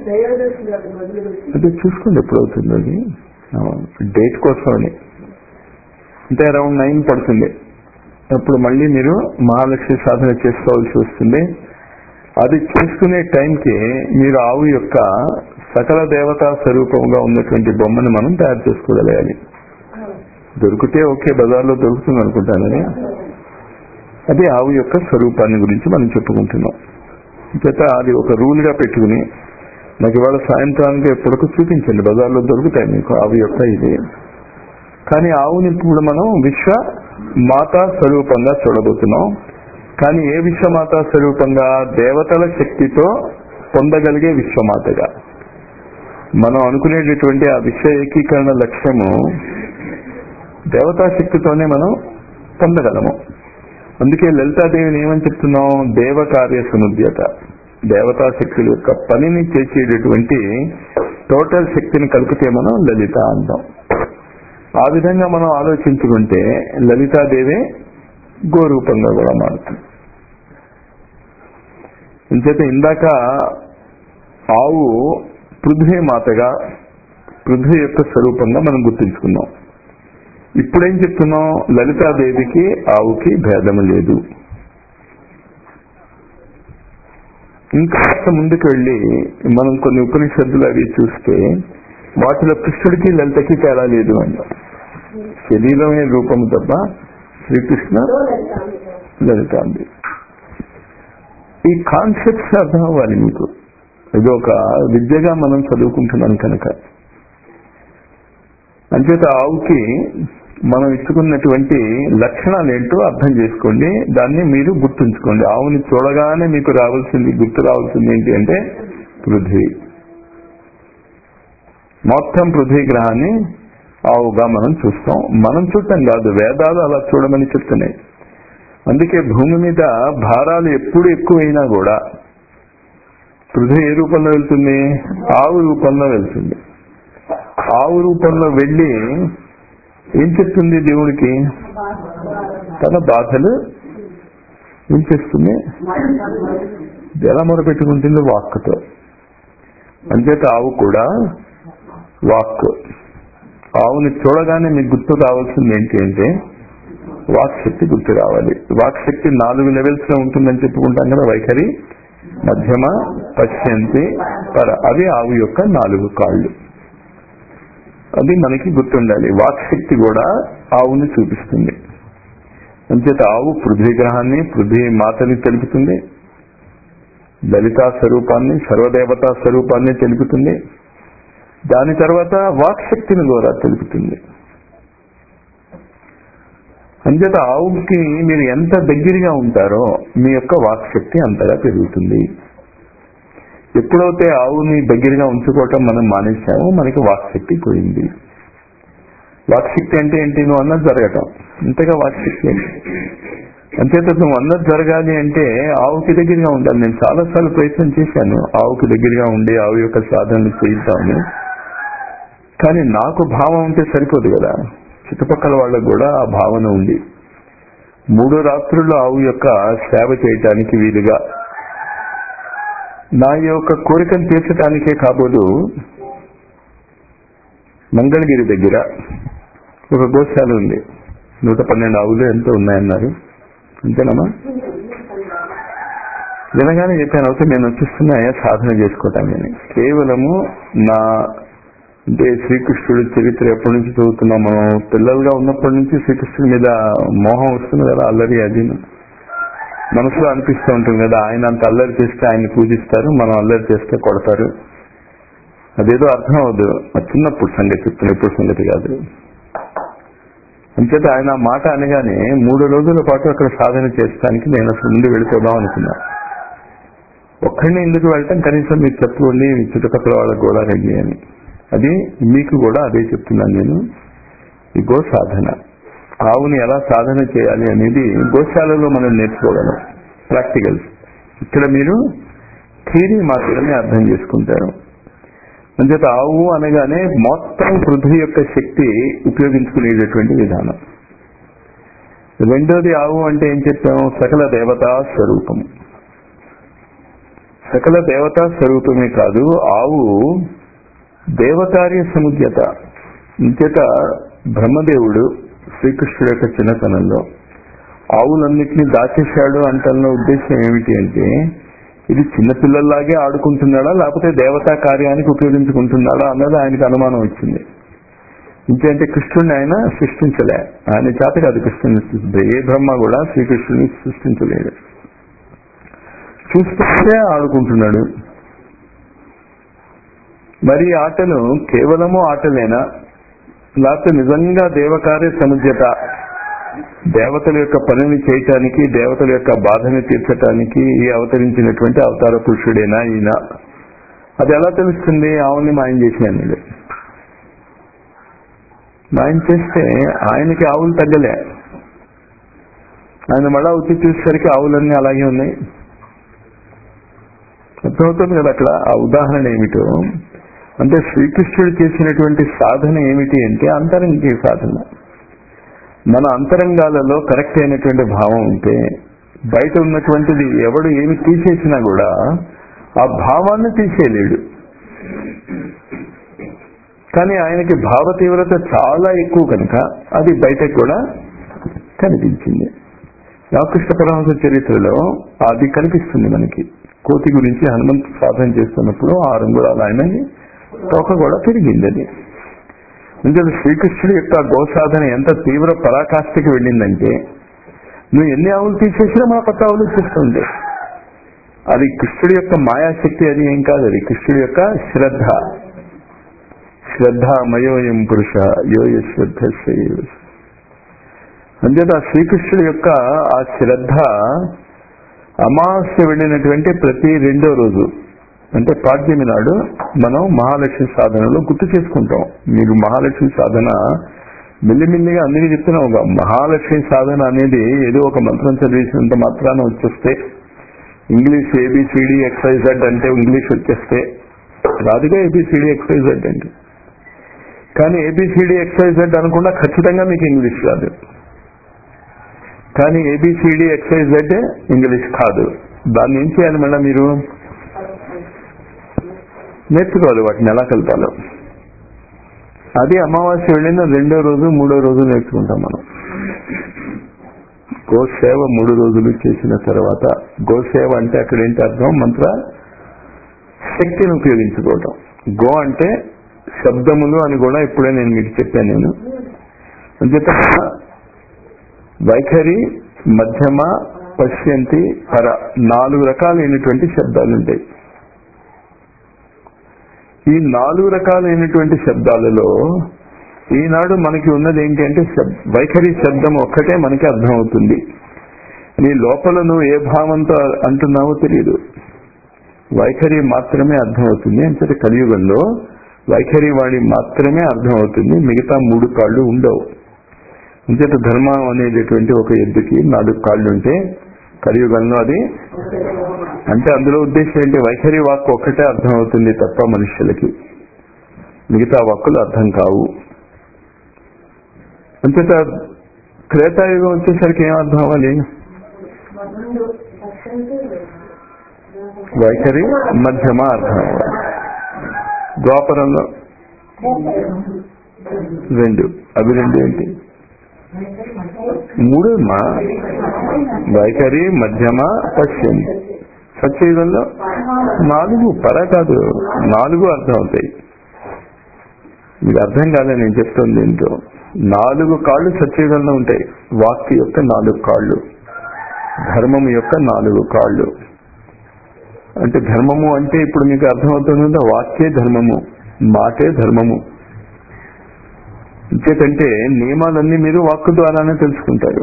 అదే చూసుకోండి ఎప్పుడు అవుతుంది అది డేట్ కోసం అని అంటే అరౌండ్ నైన్ పడుతుంది అప్పుడు మళ్ళీ మీరు మహాలక్ష్మి సాధన చేసుకోవాల్సి వస్తుంది అది చేసుకునే టైంకి మీరు ఆవు యొక్క సకల దేవతా స్వరూపంగా ఉన్నటువంటి బొమ్మను మనం తయారు చేసుకోగలగాలి దొరికితే ఓకే బజార్లో దొరుకుతుంది అనుకుంటానని అది ఆవు యొక్క స్వరూపాన్ని గురించి మనం చెప్పుకుంటున్నాం చేత అది ఒక రూల్ గా పెట్టుకుని నాకు ఇవాళ సాయంత్రానికి ఎప్పటికో చూపించండి బజార్లో దొరుకుతాయి మీకు ఆవు యొక్క ఇది కానీ ఆవుని ఇప్పుడు మనం విశ్వ మాతా స్వరూపంగా చూడబోతున్నాం కానీ ఏ విశ్వమాత స్వరూపంగా దేవతల శక్తితో పొందగలిగే విశ్వమాతగా మనం అనుకునేటటువంటి ఆ విశ్వ ఏకీకరణ లక్ష్యము దేవతా శక్తితోనే మనం పొందగలము అందుకే లలితాదేవిని ఏమని చెప్తున్నాం దేవ కార్య సముద్యత దేవతా శక్తుల యొక్క పనిని చేసేటటువంటి టోటల్ శక్తిని కలిపితే మనం లలిత అంటాం ఆ విధంగా మనం ఆలోచించుకుంటే లలితాదేవే గోరూపంగా కూడా మారుతుంది ఇంచేత ఇందాక ఆవు పృథ్వీ మాతగా పృథ్వీ యొక్క స్వరూపంగా మనం గుర్తుంచుకున్నాం ఇప్పుడేం చెప్తున్నాం లలితాదేవికి ఆవుకి భేదము లేదు ఇంకా ముందుకు వెళ్ళి మనం కొన్ని ఉపనిషత్తులు అవి చూస్తే వాటిలో కృష్ణుడికి లలితకి తేడా లేదు అంట శరీరమే రూపం తప్ప శ్రీకృష్ణ లలితాంబి ఈ కాన్సెప్ట్స్ అర్థం అవ్వాలి మీకు ఇది ఒక విద్యగా మనం చదువుకుంటున్నాం కనుక అంచేత ఆవుకి మనం ఇచ్చుకున్నటువంటి లక్షణాలు ఏంటో అర్థం చేసుకోండి దాన్ని మీరు గుర్తుంచుకోండి ఆవుని చూడగానే మీకు రావాల్సింది గుర్తు రావాల్సింది ఏంటి అంటే పృథ్వీ మొత్తం పృథ్వీ గ్రహాన్ని ఆవుగా మనం చూస్తాం మనం చూడటం కాదు వేదాలు అలా చూడమని చెప్తున్నాయి అందుకే భూమి మీద భారాలు ఎప్పుడు ఎక్కువైనా కూడా పృథ్వీ ఏ రూపంలో వెళ్తుంది ఆవు రూపంలో వెళ్తుంది ఆవు రూపంలో వెళ్ళి ఏం చెప్తుంది దేవుడికి తన బాధలు ఏం చేస్తుంది ఎలా మొరపెట్టుకుంటుంది వాక్కుతో అంచేత ఆవు కూడా వాక్ ఆవుని చూడగానే మీకు గుర్తు రావాల్సింది ఏంటి అంటే వాక్ శక్తి గుర్తు రావాలి వాక్ శక్తి నాలుగు లెవెల్స్ లో ఉంటుందని చెప్పుకుంటాం కదా వైఖరి మధ్యమ పశ్యంతి పర అవి ఆవు యొక్క నాలుగు కాళ్ళు అది మనకి గుర్తుండాలి వాక్ శక్తి కూడా ఆవుని చూపిస్తుంది అంచేత ఆవు పృథ్వీ గ్రహాన్ని పృథ్వీ మాతని తెలుపుతుంది లలితా స్వరూపాన్ని సర్వదేవతా స్వరూపాన్ని తెలుపుతుంది దాని తర్వాత వాక్ శక్తిని కూడా తెలుపుతుంది అంచేత ఆవుకి మీరు ఎంత దగ్గరగా ఉంటారో మీ యొక్క వాక్ శక్తి అంతగా పెరుగుతుంది ఎప్పుడైతే ఆవుని దగ్గరగా ఉంచుకోవటం మనం మానేసామో మనకి వాక్శక్తి పోయింది వాక్శక్తి అంటే ఏంటి నువ్వు అన్నది జరగటం అంతేగా వాక్శక్తి అంటే అంతేత నువ్వు అన్నది జరగాలి అంటే ఆవుకి దగ్గరగా ఉండాలి నేను చాలాసార్లు ప్రయత్నం చేశాను ఆవుకి దగ్గరగా ఉండి ఆవు యొక్క సాధనలు చేయిద్దామని కానీ నాకు భావం ఉంటే సరిపోదు కదా చుట్టుపక్కల వాళ్ళకు కూడా ఆ భావన ఉంది మూడు రాత్రుల్లో ఆవు యొక్క సేవ చేయటానికి వీలుగా నా యొక్క కోరికను తీర్చడానికే కాబోదు మంగళగిరి దగ్గర ఒక గోశాల ఉంది నూట పన్నెండు ఆవులు ఎంతో ఉన్నాయన్నారు అంతేనమ్మా వినగానే చెప్పాను అయితే నేను వచ్చేస్తున్నాయా సాధన చేసుకోవటానికి కేవలము నా అంటే శ్రీకృష్ణుడు చరిత్ర ఎప్పటి నుంచి చదువుతున్నాం మనం పిల్లలుగా ఉన్నప్పటి నుంచి శ్రీకృష్ణుడి మీద మోహం వస్తుంది కదా అల్లరి అది మనసులో అనిపిస్తూ ఉంటుంది కదా ఆయన అంత అల్లరి చేస్తే ఆయన్ని పూజిస్తారు మనం అల్లరి చేస్తే కొడతారు అదేదో అర్థం అవదు చిన్నప్పుడు సంగతి చెప్తున్నా ఇప్పుడు సంగతి కాదు అంచేత ఆయన ఆ మాట అనగానే మూడు రోజుల పాటు అక్కడ సాధన చేస్తానికి నేను అసలు ముందు వెళ్ళిపోదాం అనుకున్నా ఒక్కడిని ఎందుకు వెళ్ళటం కనీసం మీకు చెప్పుకోండి మీ చుట్టుపక్కల వాళ్ళకి కూడా రండి అని అది మీకు కూడా అదే చెప్తున్నాను నేను ఈ గో సాధన ఆవుని ఎలా సాధన చేయాలి అనేది గోశాలలో మనం నేర్చుకోగలం ప్రాక్టికల్స్ ఇక్కడ మీరు థీరీ మాత్రమే అర్థం చేసుకుంటారు అంచేత ఆవు అనగానే మొత్తం పృథ్వీ యొక్క శక్తి ఉపయోగించుకునేటటువంటి విధానం రెండోది ఆవు అంటే ఏం చెప్పాము సకల దేవతా స్వరూపం సకల దేవతా స్వరూపమే కాదు ఆవు దేవకార్య సముద్యత ఇంచేత బ్రహ్మదేవుడు శ్రీకృష్ణుడు యొక్క చిన్నతనంలో ఆవులన్నింటినీ దాచేశాడు అంటన్న ఉద్దేశం ఏమిటి అంటే ఇది చిన్నపిల్లల్లాగే ఆడుకుంటున్నాడా లేకపోతే దేవతా కార్యానికి ఉపయోగించుకుంటున్నాడా అన్నది ఆయనకు అనుమానం వచ్చింది ఇంకేంటే కృష్ణుడిని ఆయన సృష్టించలే ఆయన చేత కాదు కృష్ణుని సృష్టించే ఏ బ్రహ్మ కూడా శ్రీకృష్ణుని సృష్టించలేడు చూస్తుంటే ఆడుకుంటున్నాడు మరి ఈ ఆటలు కేవలము ఆటలేనా లేకపోతే నిజంగా దేవకార్య సముద్యత దేవతల యొక్క పనిని చేయటానికి దేవతల యొక్క బాధని తీర్చటానికి ఈ అవతరించినటువంటి అవతార పురుషుడేనా ఈయన అది ఎలా తెలుస్తుంది ఆవుని మాయం చేసినాను మాయం చేస్తే ఆయనకి ఆవులు తగ్గలే ఆయన మళ్ళా వచ్చి చూసేసరికి ఆవులన్నీ అలాగే ఉన్నాయి అర్థమవుతుంది కదా అక్కడ ఆ ఉదాహరణ ఏమిటో అంటే శ్రీకృష్ణుడు చేసినటువంటి సాధన ఏమిటి అంటే అంతరంగిక సాధన మన అంతరంగాలలో కరెక్ట్ అయినటువంటి భావం ఉంటే బయట ఉన్నటువంటిది ఎవడు ఏమి తీసేసినా కూడా ఆ భావాన్ని తీసేయలేడు కానీ ఆయనకి భావ తీవ్రత చాలా ఎక్కువ కనుక అది బయటకు కూడా కనిపించింది రామకృష్ణ పరమహంస చరిత్రలో అది కనిపిస్తుంది మనకి కోతి గురించి హనుమంతు సాధన చేస్తున్నప్పుడు ఆ రంగురాలు ఆయన తోక కూడా పెరిగింది అది అంటే శ్రీకృష్ణుడి యొక్క గోసాధన ఎంత తీవ్ర పరాకాష్ఠకి వెళ్ళిందంటే నువ్వు ఎన్ని ఆవులు తీసేసినా మా కొత్త ఆవులు వచ్చేస్తుంది అది కృష్ణుడి యొక్క మాయాశక్తి అది ఏం కాదు అది కృష్ణుడి యొక్క శ్రద్ధ శ్రద్ధ మయోయం పురుష యోయ శ్రద్ధ అంచేత ఆ శ్రీకృష్ణుడి యొక్క ఆ శ్రద్ధ అమావాస్య వెళ్ళినటువంటి ప్రతి రెండో రోజు అంటే పాడ్యమి నాడు మనం మహాలక్ష్మి సాధనలో గుర్తు చేసుకుంటాం మీరు మహాలక్ష్మి సాధన మెల్లిమెల్లిగా అందరికీ చెప్తున్నాం ఒక మహాలక్ష్మి సాధన అనేది ఏదో ఒక మంత్రం చదివేసినంత మాత్రాన వచ్చేస్తే ఇంగ్లీష్ ఏబిసిడి ఎక్సైజెడ్ అంటే ఇంగ్లీష్ వచ్చేస్తే రాదుగా ఏబిసిడి ఎక్సైజెడ్ అంటే కానీ ఏబిసిడి ఎక్సైజెడ్ అనకుండా ఖచ్చితంగా మీకు ఇంగ్లీష్ రాదు కానీ ఏబిసిడి ఎక్సైజెడ్ ఇంగ్లీష్ కాదు దాన్ని ఏం చేయాలి మళ్ళీ మీరు నేర్చుకోవాలి వాటిని ఎలా కలపాలో అది అమావాస్య వెళ్ళిన రెండో రోజు మూడో రోజు నేర్చుకుంటాం మనం గోసేవ మూడు రోజులు చేసిన తర్వాత గోసేవ అంటే అక్కడ ఏంటి అర్థం మంత్ర శక్తిని ఉపయోగించుకోవటం గో అంటే శబ్దములు అని కూడా ఇప్పుడే నేను మీకు చెప్పాను నేను అంచేత వైఖరి మధ్యమ పశ్యంతి పర నాలుగు రకాలైనటువంటి శబ్దాలు ఉంటాయి ఈ నాలుగు రకాలైనటువంటి శబ్దాలలో ఈనాడు మనకి ఉన్నది ఏంటి అంటే వైఖరి శబ్దం ఒక్కటే మనకి అర్థమవుతుంది నీ లోపల నువ్వు ఏ భావంతో అంటున్నావో తెలియదు వైఖరి మాత్రమే అర్థమవుతుంది అంటే కలియుగంలో వైఖరి వాడి మాత్రమే అర్థమవుతుంది మిగతా మూడు కాళ్ళు ఉండవు అంచేత ధర్మం అనేటటువంటి ఒక ఎద్దుకి నాలుగు కాళ్ళు ఉంటే కలియుగంలో అది అంటే అందులో ఉద్దేశం ఏంటి వైఖరి వాక్కు ఒక్కటే అర్థమవుతుంది తప్ప మనుషులకి మిగతా వాక్కులు అర్థం కావు అంచేత త్రేతాయుగం వచ్చేసరికి ఏం అర్థం అవ్వాలి వైఖరి మధ్యమ అర్థం అవ్వాలి ద్వాపరంలో రెండు అవి రెండు ఏంటి మూడు మా వైఖరి మధ్యమ పశ్చిమ సత్యయుగంలో నాలుగు పర కాదు నాలుగు అర్థం అవుతాయి మీకు అర్థం కాదని నేను చెప్తుంది ఏంటో నాలుగు కాళ్ళు సత్యయుగంలో ఉంటాయి వాక్య యొక్క నాలుగు కాళ్ళు ధర్మము యొక్క నాలుగు కాళ్ళు అంటే ధర్మము అంటే ఇప్పుడు మీకు అర్థమవుతుంది వాక్యే ధర్మము మాటే ధర్మము ఇంకేటంటే నియమాలన్నీ మీరు వాక్కు ద్వారానే తెలుసుకుంటారు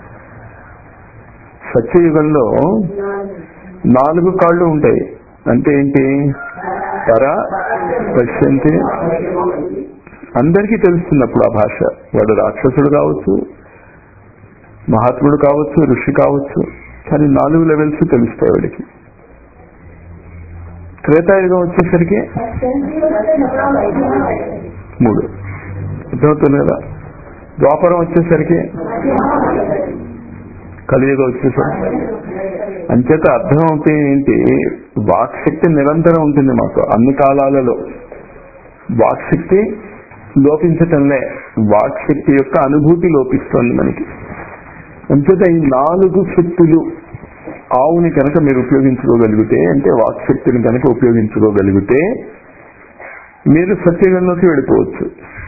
సత్యయుగంలో నాలుగు కాళ్ళు ఉంటాయి అంటే ఏంటి పర పశ్యంతి అందరికీ తెలుస్తున్నప్పుడు ఆ భాష వాడు రాక్షసుడు కావచ్చు మహాత్ముడు కావచ్చు ఋషి కావచ్చు కానీ నాలుగు లెవెల్స్ తెలుస్తాయి వాడికి త్రేతాయుగం వచ్చేసరికి మూడు అర్థమవుతుంది కదా ద్వాపరం వచ్చేసరికి కలియుగం వచ్చేసరికి అంచేత అర్థం అవుతే ఏంటి వాక్శక్తి నిరంతరం ఉంటుంది మాకు అన్ని కాలాలలో వాక్శక్తి లోపించటంలే వాక్శక్తి యొక్క అనుభూతి లోపిస్తోంది మనకి అంచేత ఈ నాలుగు శక్తులు ఆవుని కనుక మీరు ఉపయోగించుకోగలిగితే అంటే వాక్శక్తిని కనుక ఉపయోగించుకోగలిగితే మీరు సత్యగంలోకి వెళ్ళిపోవచ్చు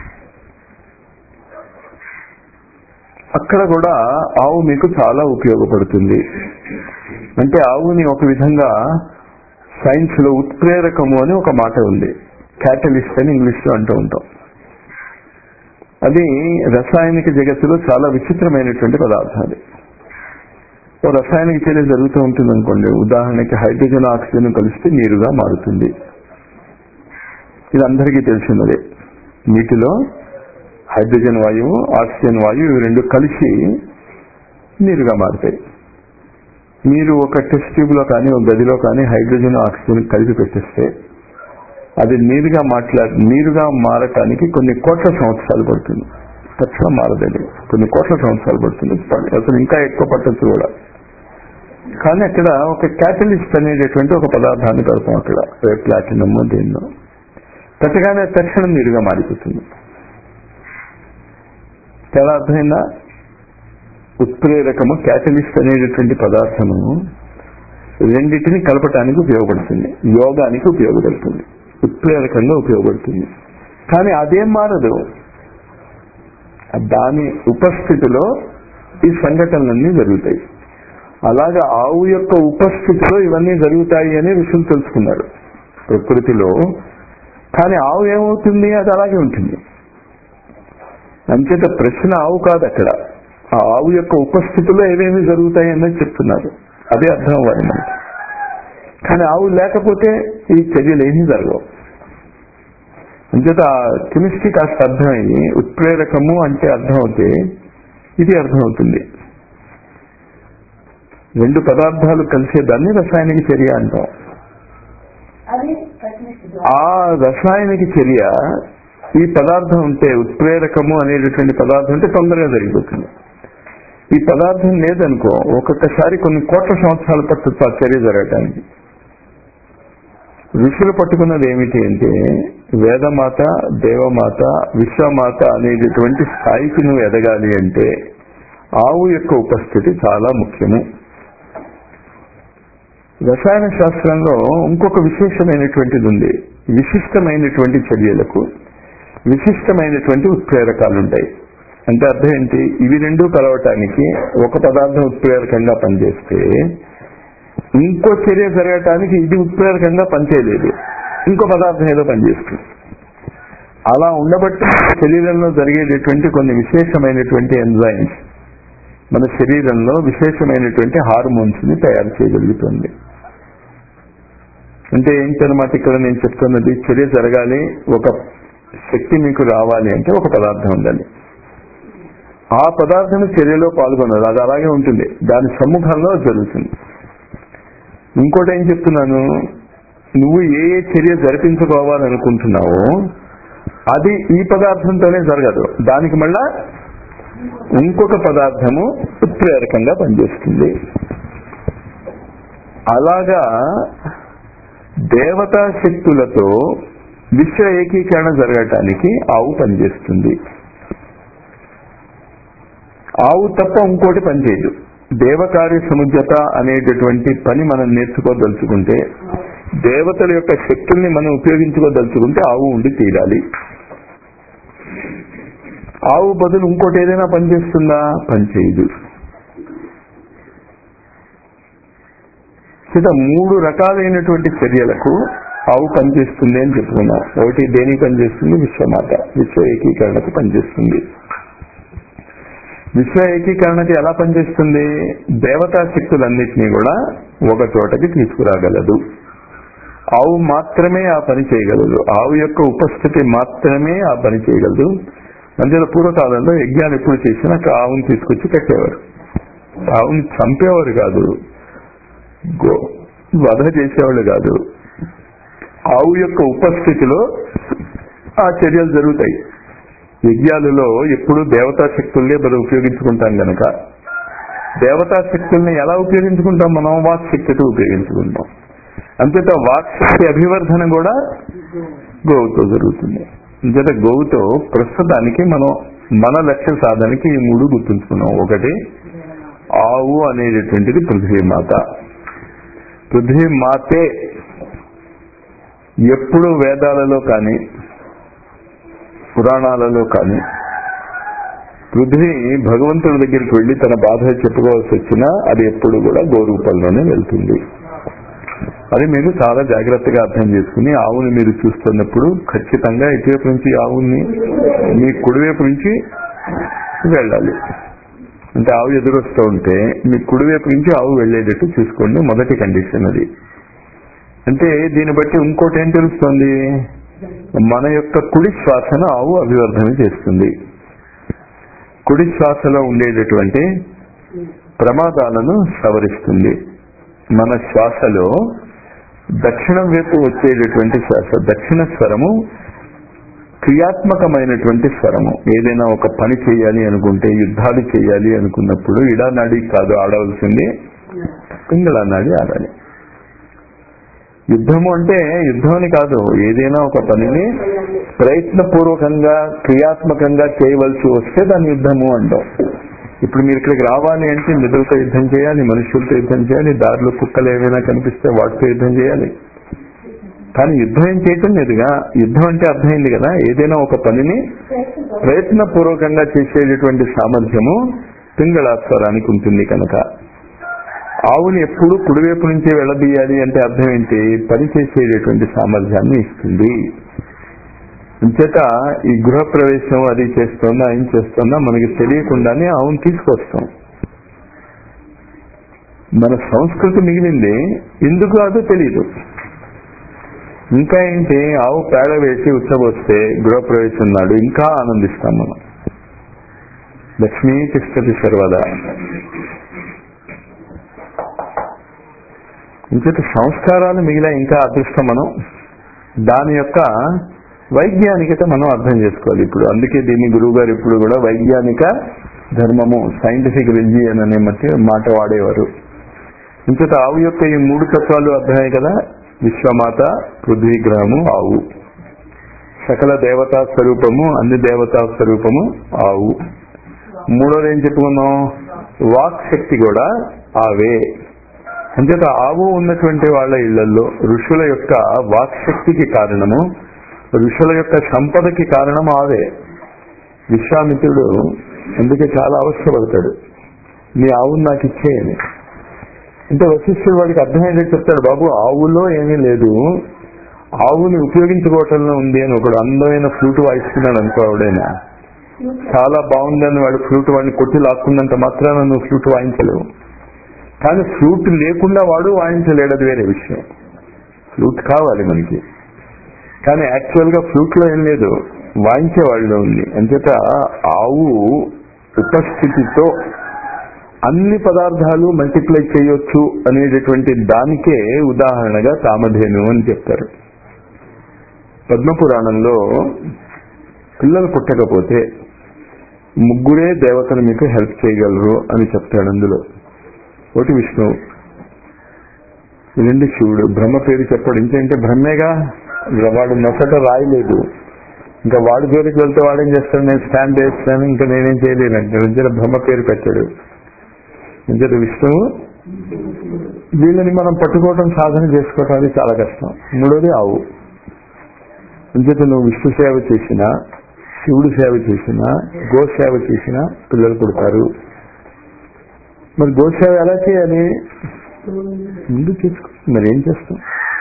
అక్కడ కూడా ఆవు మీకు చాలా ఉపయోగపడుతుంది అంటే ఆవుని ఒక విధంగా సైన్స్ లో ఉత్ప్రేరకము అని ఒక మాట ఉంది క్యాటలిస్ట్ అని ఇంగ్లీష్ లో అంటూ ఉంటాం అది రసాయనిక జగత్తులో చాలా విచిత్రమైనటువంటి పదార్థాలు ఓ రసాయనిక చర్య జరుగుతూ ఉంటుంది అనుకోండి ఉదాహరణకి హైడ్రోజన్ ఆక్సిజన్ కలిస్తే నీరుగా మారుతుంది ఇది అందరికీ తెలిసినదే నీటిలో హైడ్రోజన్ వాయువు ఆక్సిజన్ వాయువు ఇవి రెండు కలిసి నీరుగా మారుతాయి మీరు ఒక టెస్ట్ ట్యూబ్ లో కానీ ఒక గదిలో కానీ హైడ్రోజన్ ఆక్సిజన్ కలిపి పెట్టేస్తే అది నీరుగా మాట్లా నీరుగా మారటానికి కొన్ని కోట్ల సంవత్సరాలు పడుతుంది తక్షణం మారదండి కొన్ని కోట్ల సంవత్సరాలు పడుతుంది అసలు ఇంకా ఎక్కువ పట్టచ్చు కూడా కానీ అక్కడ ఒక క్యాటలిస్ట్ అనేటటువంటి ఒక పదార్థాన్ని కలుపుతాం అక్కడ ప్లాటినమ్ దీనిలో పెట్టగానే తక్షణం నీరుగా మారిపోతుంది చాలా అర్థమైందా ఉత్ప్రేరకము క్యాటలిస్ట్ అనేటటువంటి పదార్థము రెండింటిని కలపటానికి ఉపయోగపడుతుంది యోగానికి ఉపయోగపడుతుంది ఉత్ప్రేరకంగా ఉపయోగపడుతుంది కానీ అదేం మారదు దాని ఉపస్థితిలో ఈ సంఘటనలన్నీ జరుగుతాయి అలాగా ఆవు యొక్క ఉపస్థితిలో ఇవన్నీ జరుగుతాయి అనే విషయం తెలుసుకున్నాడు ప్రకృతిలో కానీ ఆవు ఏమవుతుంది అది అలాగే ఉంటుంది అంచేత ప్రశ్న ఆవు కాదు అక్కడ ఆ ఆవు యొక్క ఉపస్థితిలో ఏమేమి జరుగుతాయి అన్నది చెప్తున్నారు అదే అర్థం అవ్వాలి మనకి కానీ ఆవు లేకపోతే ఈ చర్యలు ఏమీ జరగవు అంచేత కెమిస్ట్రీ కాస్త అర్థమయ్యి ఉత్ప్రేరకము అంటే అర్థం అవుతే ఇది అర్థమవుతుంది రెండు పదార్థాలు కలిసేదాన్ని రసాయనిక చర్య అంటాం అది ప్రశ్నిస్తుంది ఆ రసాయనిక చర్య ఈ పదార్థం ఉంటే ఉత్ప్రేరకము అనేటటువంటి పదార్థం ఉంటే తొందరగా జరిగిపోతుంది ఈ పదార్థం లేదనుకో ఒక్కొక్కసారి కొన్ని కోట్ల సంవత్సరాలు పట్టచ్చు ఆ చర్య జరగటానికి ఋషులు పట్టుకున్నది ఏమిటి అంటే వేదమాత దేవమాత విశ్వమాత అనేటటువంటి స్థాయికి నువ్వు ఎదగాలి అంటే ఆవు యొక్క ఉపస్థితి చాలా ముఖ్యము రసాయన శాస్త్రంలో ఇంకొక విశేషమైనటువంటిది ఉంది విశిష్టమైనటువంటి చర్యలకు విశిష్టమైనటువంటి ఉత్ప్రేరకాలు ఉంటాయి అంటే అర్థం ఏంటి ఇవి రెండు కలవటానికి ఒక పదార్థం ఉత్ప్రేరకంగా పనిచేస్తే ఇంకో చర్య జరగటానికి ఇది ఉత్ప్రేరకంగా పనిచేయలేదు ఇంకో పదార్థం ఏదో పనిచేస్తుంది అలా ఉండబట్టి శరీరంలో జరిగేటటువంటి కొన్ని విశేషమైనటువంటి ఎంజైమ్స్ మన శరీరంలో విశేషమైనటువంటి హార్మోన్స్ ని తయారు చేయగలుగుతుంది అంటే ఏంటన్నమాట ఇక్కడ నేను చెప్తున్నది చర్య జరగాలి ఒక శక్తి మీకు రావాలి అంటే ఒక పదార్థం ఉండాలి ఆ పదార్థం చర్యలో పాల్గొనదు అది అలాగే ఉంటుంది దాని సమ్ముఖంలో అది జరుగుతుంది ఇంకోటి ఏం చెప్తున్నాను నువ్వు ఏ ఏ చర్య జరిపించుకోవాలనుకుంటున్నావో అది ఈ పదార్థంతోనే జరగదు దానికి మళ్ళా ఇంకొక పదార్థము ఉత్ప్రేరకంగా పనిచేస్తుంది అలాగా దేవతా శక్తులతో విశ్వ ఏకీకరణ జరగటానికి ఆవు పనిచేస్తుంది ఆవు తప్ప ఇంకోటి పనిచేయదు దేవకార్య సముద్రత అనేటటువంటి పని మనం నేర్చుకోదలుచుకుంటే దేవతల యొక్క శక్తుల్ని మనం ఉపయోగించుకోదలుచుకుంటే ఆవు ఉండి తీరాలి ఆవు బదులు ఇంకోటి ఏదైనా పనిచేస్తుందా పనిచేయదు ఇక మూడు రకాలైనటువంటి చర్యలకు ఆవు పనిచేస్తుంది అని చెప్పుకున్నాం ఒకటి దేనికి పనిచేస్తుంది విశ్వమాత విశ్వ ఏకీకరణకు పనిచేస్తుంది విశ్వ ఏకీకరణకి ఎలా పనిచేస్తుంది దేవతా శక్తులన్నింటినీ కూడా ఒక చోటకి తీసుకురాగలదు ఆవు మాత్రమే ఆ పని చేయగలదు ఆవు యొక్క ఉపస్థితి మాత్రమే ఆ పని చేయగలదు అంతేలా పూర్వకాలంలో యజ్ఞాలు ఎప్పుడు చేసినా అక్కడ ఆవును తీసుకొచ్చి కట్టేవారు ఆవుని చంపేవారు కాదు గో వధ చేసేవాళ్ళు కాదు ఆవు యొక్క ఉపస్థితిలో ఆ చర్యలు జరుగుతాయి యజ్ఞాలలో ఎప్పుడు దేవతా శక్తుల్నే మనం ఉపయోగించుకుంటాం గనక దేవతా శక్తుల్ని ఎలా ఉపయోగించుకుంటాం మనం వాక్ శక్తితో ఉపయోగించుకుంటాం అంతేత వాక్ శక్తి అభివర్ధన కూడా గోవుతో జరుగుతుంది అంతేత గోవుతో ప్రస్తుతానికి మనం మన లక్ష్య సాధనకి ఈ మూడు గుర్తుంచుకున్నాం ఒకటి ఆవు అనేటటువంటిది పృథ్వీమాత పృథ్వీమాతే ఎప్పుడు వేదాలలో కానీ పురాణాలలో కానీ పృథ్వీ భగవంతుడి దగ్గరికి వెళ్లి తన బాధ చెప్పుకోవాల్సి వచ్చినా అది ఎప్పుడు కూడా గోరూపంలోనే వెళ్తుంది అది మీరు చాలా జాగ్రత్తగా అర్థం చేసుకుని ఆవుని మీరు చూస్తున్నప్పుడు ఖచ్చితంగా ఇటువైపు నుంచి ఆవుని మీ కుడివైపు నుంచి వెళ్ళాలి అంటే ఆవు ఎదురొస్తూ ఉంటే మీ కుడివైపు నుంచి ఆవు వెళ్ళేటట్టు చూసుకోండి మొదటి కండిషన్ అది అంటే దీన్ని బట్టి ఇంకోటి ఏం తెలుస్తుంది మన యొక్క కుడి శ్వాసను ఆవు అభివర్ధన చేస్తుంది కుడి శ్వాసలో ఉండేటటువంటి ప్రమాదాలను సవరిస్తుంది మన శ్వాసలో దక్షిణం వైపు వచ్చేటటువంటి శ్వాస దక్షిణ స్వరము క్రియాత్మకమైనటువంటి స్వరము ఏదైనా ఒక పని చేయాలి అనుకుంటే యుద్ధాలు చేయాలి అనుకున్నప్పుడు ఇడానాడి కాదు ఆడవలసింది పింగళ నాడి ఆడాలి యుద్ధము అంటే యుద్ధం అని కాదు ఏదైనా ఒక పనిని ప్రయత్నపూర్వకంగా క్రియాత్మకంగా చేయవలసి వస్తే దాని యుద్ధము అంటాం ఇప్పుడు మీరు ఇక్కడికి రావాలి అంటే నిధులతో యుద్ధం చేయాలి మనుషులతో యుద్ధం చేయాలి దారిలో కుక్కలు ఏమైనా కనిపిస్తే వాటితో యుద్ధం చేయాలి కానీ యుద్ధం ఏం చేయటం లేదుగా యుద్ధం అంటే అర్థమైంది కదా ఏదైనా ఒక పనిని ప్రయత్నపూర్వకంగా చేసేటటువంటి సామర్థ్యము పింగళాస్వరానికి ఉంటుంది కనుక ఆవుని ఎప్పుడు కుడివైపు నుంచే వెళ్ళదీయాలి అంటే అర్థం ఏంటి పని చేసేటటువంటి సామర్థ్యాన్ని ఇస్తుంది అంచేత ఈ గృహప్రవేశం అది చేస్తుందా ఏం చేస్తుందా మనకి తెలియకుండానే ఆవును తీసుకొస్తాం మన సంస్కృతి మిగిలింది ఎందుకు అదో తెలియదు ఇంకా ఏంటి ఆవు పేడ వేసి ఉచ్చబోస్తే గృహప్రవేశం నాడు ఇంకా ఆనందిస్తాం మనం లక్ష్మీ తిష్టతి సర్వదా ఇంకటి సంస్కారాలు మిగిలిన ఇంకా అదృష్టం మనం దాని యొక్క వైజ్ఞానికత మనం అర్థం చేసుకోవాలి ఇప్పుడు అందుకే దీన్ని గురువు గారు ఇప్పుడు కూడా వైజ్ఞానిక ధర్మము సైంటిఫిక్ రిలిజియన్ అనే మధ్య మాట వాడేవారు ఇంకట ఆవు యొక్క ఈ మూడు తత్వాలు అర్థమయ్యాయి కదా విశ్వమాత పృథ్వీగ్రహము ఆవు సకల దేవతా స్వరూపము అన్ని దేవతా స్వరూపము ఆవు మూడోది ఏం చెప్పుకున్నాం వాక్ శక్తి కూడా ఆవే అంచేత ఆవు ఉన్నటువంటి వాళ్ళ ఇళ్లలో ఋషుల యొక్క వాక్శక్తికి కారణము ఋషుల యొక్క సంపదకి కారణం ఆవే విశ్వామిత్రుడు అందుకే చాలా అవసరపడతాడు మీ ఆవును నాకు ఇచ్చేయని అంటే వశిష్ఠుడు వాడికి అర్థమయ్యేది చెప్తాడు బాబు ఆవులో ఏమీ లేదు ఆవుని ఉపయోగించుకోవటంలో ఉంది అని ఒకడు అందమైన ఫ్లూట్ వాయిస్తున్నాడు అనుకో ఆవిడైనా చాలా బాగుందని వాడు ఫ్లూట్ వాడిని కొట్టి లాక్కున్నంత మాత్రాన నువ్వు ఫ్లూట్ వాయించలేవు కానీ ఫ్లూట్ లేకుండా వాడు వాయించలేడు అది వేరే విషయం ఫ్లూట్ కావాలి మనకి కానీ యాక్చువల్ గా ఫ్లూట్ లో ఏం లేదు వాయించే వాళ్ళలో ఉంది అంచేత ఆవు ఉపస్థితితో అన్ని పదార్థాలు మల్టిప్లై చేయొచ్చు అనేటటువంటి దానికే ఉదాహరణగా కామధేను అని చెప్తారు పద్మపురాణంలో పిల్లలు పుట్టకపోతే ముగ్గురే దేవతలు మీకు హెల్ప్ చేయగలరు అని చెప్తాడు అందులో ఒకటి విష్ణువు రెండు శివుడు బ్రహ్మ పేరు చెప్పాడు ఇంకేంటే బ్రహ్మేగా వాడు నొసట రాయలేదు ఇంకా వాడి జోలికి వెళ్తే వాడేం చేస్తాడు నేను స్టాండ్ వేస్తాను ఇంకా నేనేం చేయలేను అంటే నిజంగా బ్రహ్మ పేరు పెట్టాడు నిజంగా విష్ణువు వీళ్ళని మనం పట్టుకోవడం సాధన చేసుకోవటం అది చాలా కష్టం మూడోది ఆవు అంచేత నువ్వు విష్ణు సేవ చేసినా శివుడు సేవ చేసినా గో సేవ చేసినా పిల్లలు పుడతారు మరి గోసేవ ఎలా చేయాలి ముందు చేసుకో మరి ఏం చేస్తాం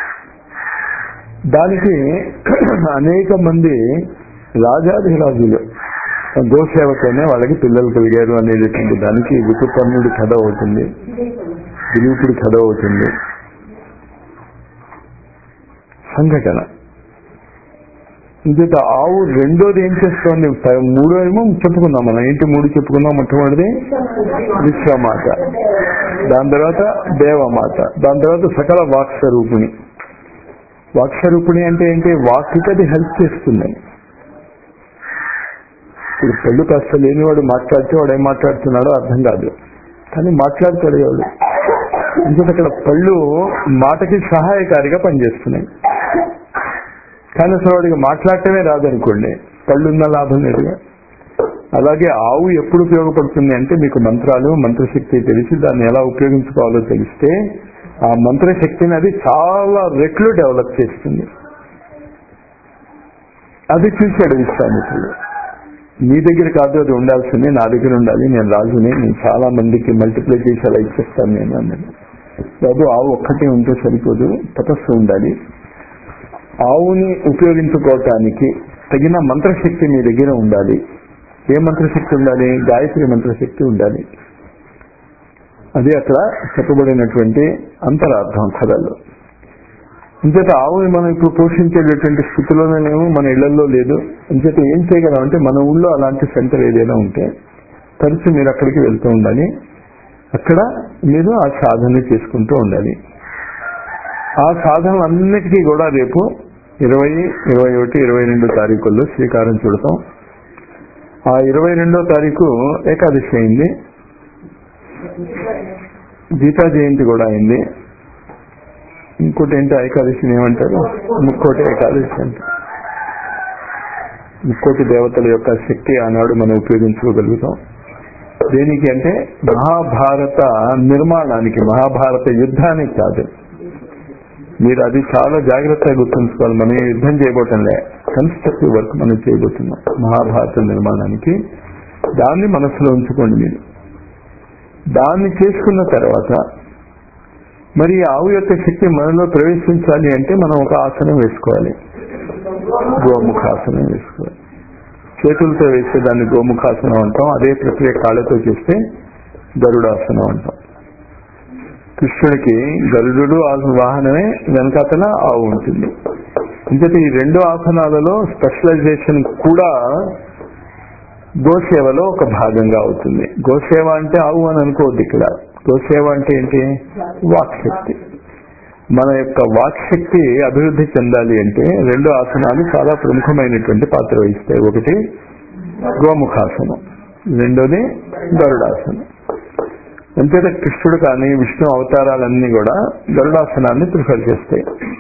దానికి అనేక మంది రాజాధిరాజులు గోసేవతోనే వాళ్ళకి పిల్లలు కలిగారు అనేటటువంటి దానికి వికుపర్ణుడి కథ అవుతుంది దిలీపుడి కథ అవుతుంది సంఘటన ఇంకొక ఆవు రెండోది ఏం చేస్తోంది మూడో ఏమో చెప్పుకుందాం మనం ఏంటి మూడు చెప్పుకుందాం మొట్టమొదటిది విశ్వమాత దాని తర్వాత దేవమాత దాని తర్వాత సకల వాక్స్వరూపిణి వాక్స్వరూపిణి అంటే ఏంటి వాక్కి అది హెల్ప్ చేస్తుంది ఇప్పుడు పెళ్ళు కాస్త లేనివాడు మాట్లాడితే వాడు ఏం మాట్లాడుతున్నాడో అర్థం కాదు కానీ మాట్లాడతాడు వాడు ఇంకొక అక్కడ పళ్ళు మాటకి సహాయకారిగా పనిచేస్తున్నాయి కానీ అసలు వాడికి మాట్లాడటమే రాదనుకోండి పళ్ళున్న లాభం లేదుగా అలాగే ఆవు ఎప్పుడు ఉపయోగపడుతుంది అంటే మీకు మంత్రాలు మంత్రశక్తి తెలిసి దాన్ని ఎలా ఉపయోగించుకోవాలో తెలిస్తే ఆ మంత్రశక్తిని అది చాలా రెట్లు డెవలప్ చేస్తుంది అది చూశాడు విశ్వామిత్రుడు నీ దగ్గర కాదు అది ఉండాల్సిందే నా దగ్గర ఉండాలి నేను రాజుని నేను చాలా మందికి మల్టిప్లై చేసి అలా ఇచ్చేస్తాను నేను అన్నాను బాబు ఆవు ఒక్కటే ఉంటే సరిపోదు తపస్సు ఉండాలి ఆవుని ఉపయోగించుకోవటానికి తగిన మంత్రశక్తి మీ దగ్గర ఉండాలి ఏ మంత్రశక్తి ఉండాలి గాయత్రి మంత్రశక్తి ఉండాలి అది అక్కడ చెప్పబడినటువంటి అంతరార్థం కథల్లో ఇంచేత ఆవుని మనం ఇప్పుడు పోషించేటటువంటి స్థితిలోనే లేము మన ఇళ్లలో లేదు ఇంచేత ఏం చేయగలం అంటే మన ఊళ్ళో అలాంటి సెంటర్ ఏదైనా ఉంటే తరచు మీరు అక్కడికి వెళ్తూ ఉండాలి అక్కడ మీరు ఆ సాధన చేసుకుంటూ ఉండాలి ఆ సాధనలన్నిటికీ కూడా రేపు ఇరవై ఇరవై ఒకటి ఇరవై రెండు తారీఖుల్లో శ్రీకారం చుడతాం ఆ ఇరవై రెండో తారీఖు ఏకాదశి అయింది గీతా జయంతి కూడా అయింది ఇంకోటి ఏంటి ఏకాదశిని ఏమంటారు ముక్కోటి ఏకాదశి అంటే ముక్కోటి దేవతల యొక్క శక్తి ఆనాడు మనం ఉపయోగించుకోగలుగుతాం దేనికి అంటే మహాభారత నిర్మాణానికి మహాభారత యుద్ధానికి కాదు మీరు అది చాలా జాగ్రత్తగా గుర్తుంచుకోవాలి మనం ఏ యుద్ధం చేయబోటంలే కన్స్ట్రక్టివ్ వర్క్ మనం చేయబోతున్నాం మహాభారత నిర్మాణానికి దాన్ని మనసులో ఉంచుకోండి మీరు దాన్ని చేసుకున్న తర్వాత మరి ఈ ఆవు యొక్క శక్తి మనలో ప్రవేశించాలి అంటే మనం ఒక ఆసనం వేసుకోవాలి గోముఖాసనం వేసుకోవాలి చేతులతో వేస్తే దాన్ని గోముఖాసనం అంటాం అదే ప్రక్రియ కాళ్ళతో చేస్తే గరుడాసనం అంటాం కృష్ణుడికి గరుడు వాహనమే వెనకాతల ఆవు ఉంటుంది ఇంకటి ఈ రెండు ఆసనాలలో స్పెషలైజేషన్ కూడా గోసేవలో ఒక భాగంగా అవుతుంది గోసేవ అంటే ఆవు అని అనుకోవద్దు ఇక్కడ గోసేవ అంటే ఏంటి వాక్శక్తి మన యొక్క వాక్శక్తి అభివృద్ధి చెందాలి అంటే రెండు ఆసనాలు చాలా ప్రముఖమైనటువంటి పాత్ర వహిస్తాయి ఒకటి గోముఖాసనం రెండోది గరుడాసనం అంతేత కృష్ణుడు కానీ విష్ణు అవతారాలన్నీ కూడా గరుడాసనాన్ని ప్రిఫర్ చేస్తాయి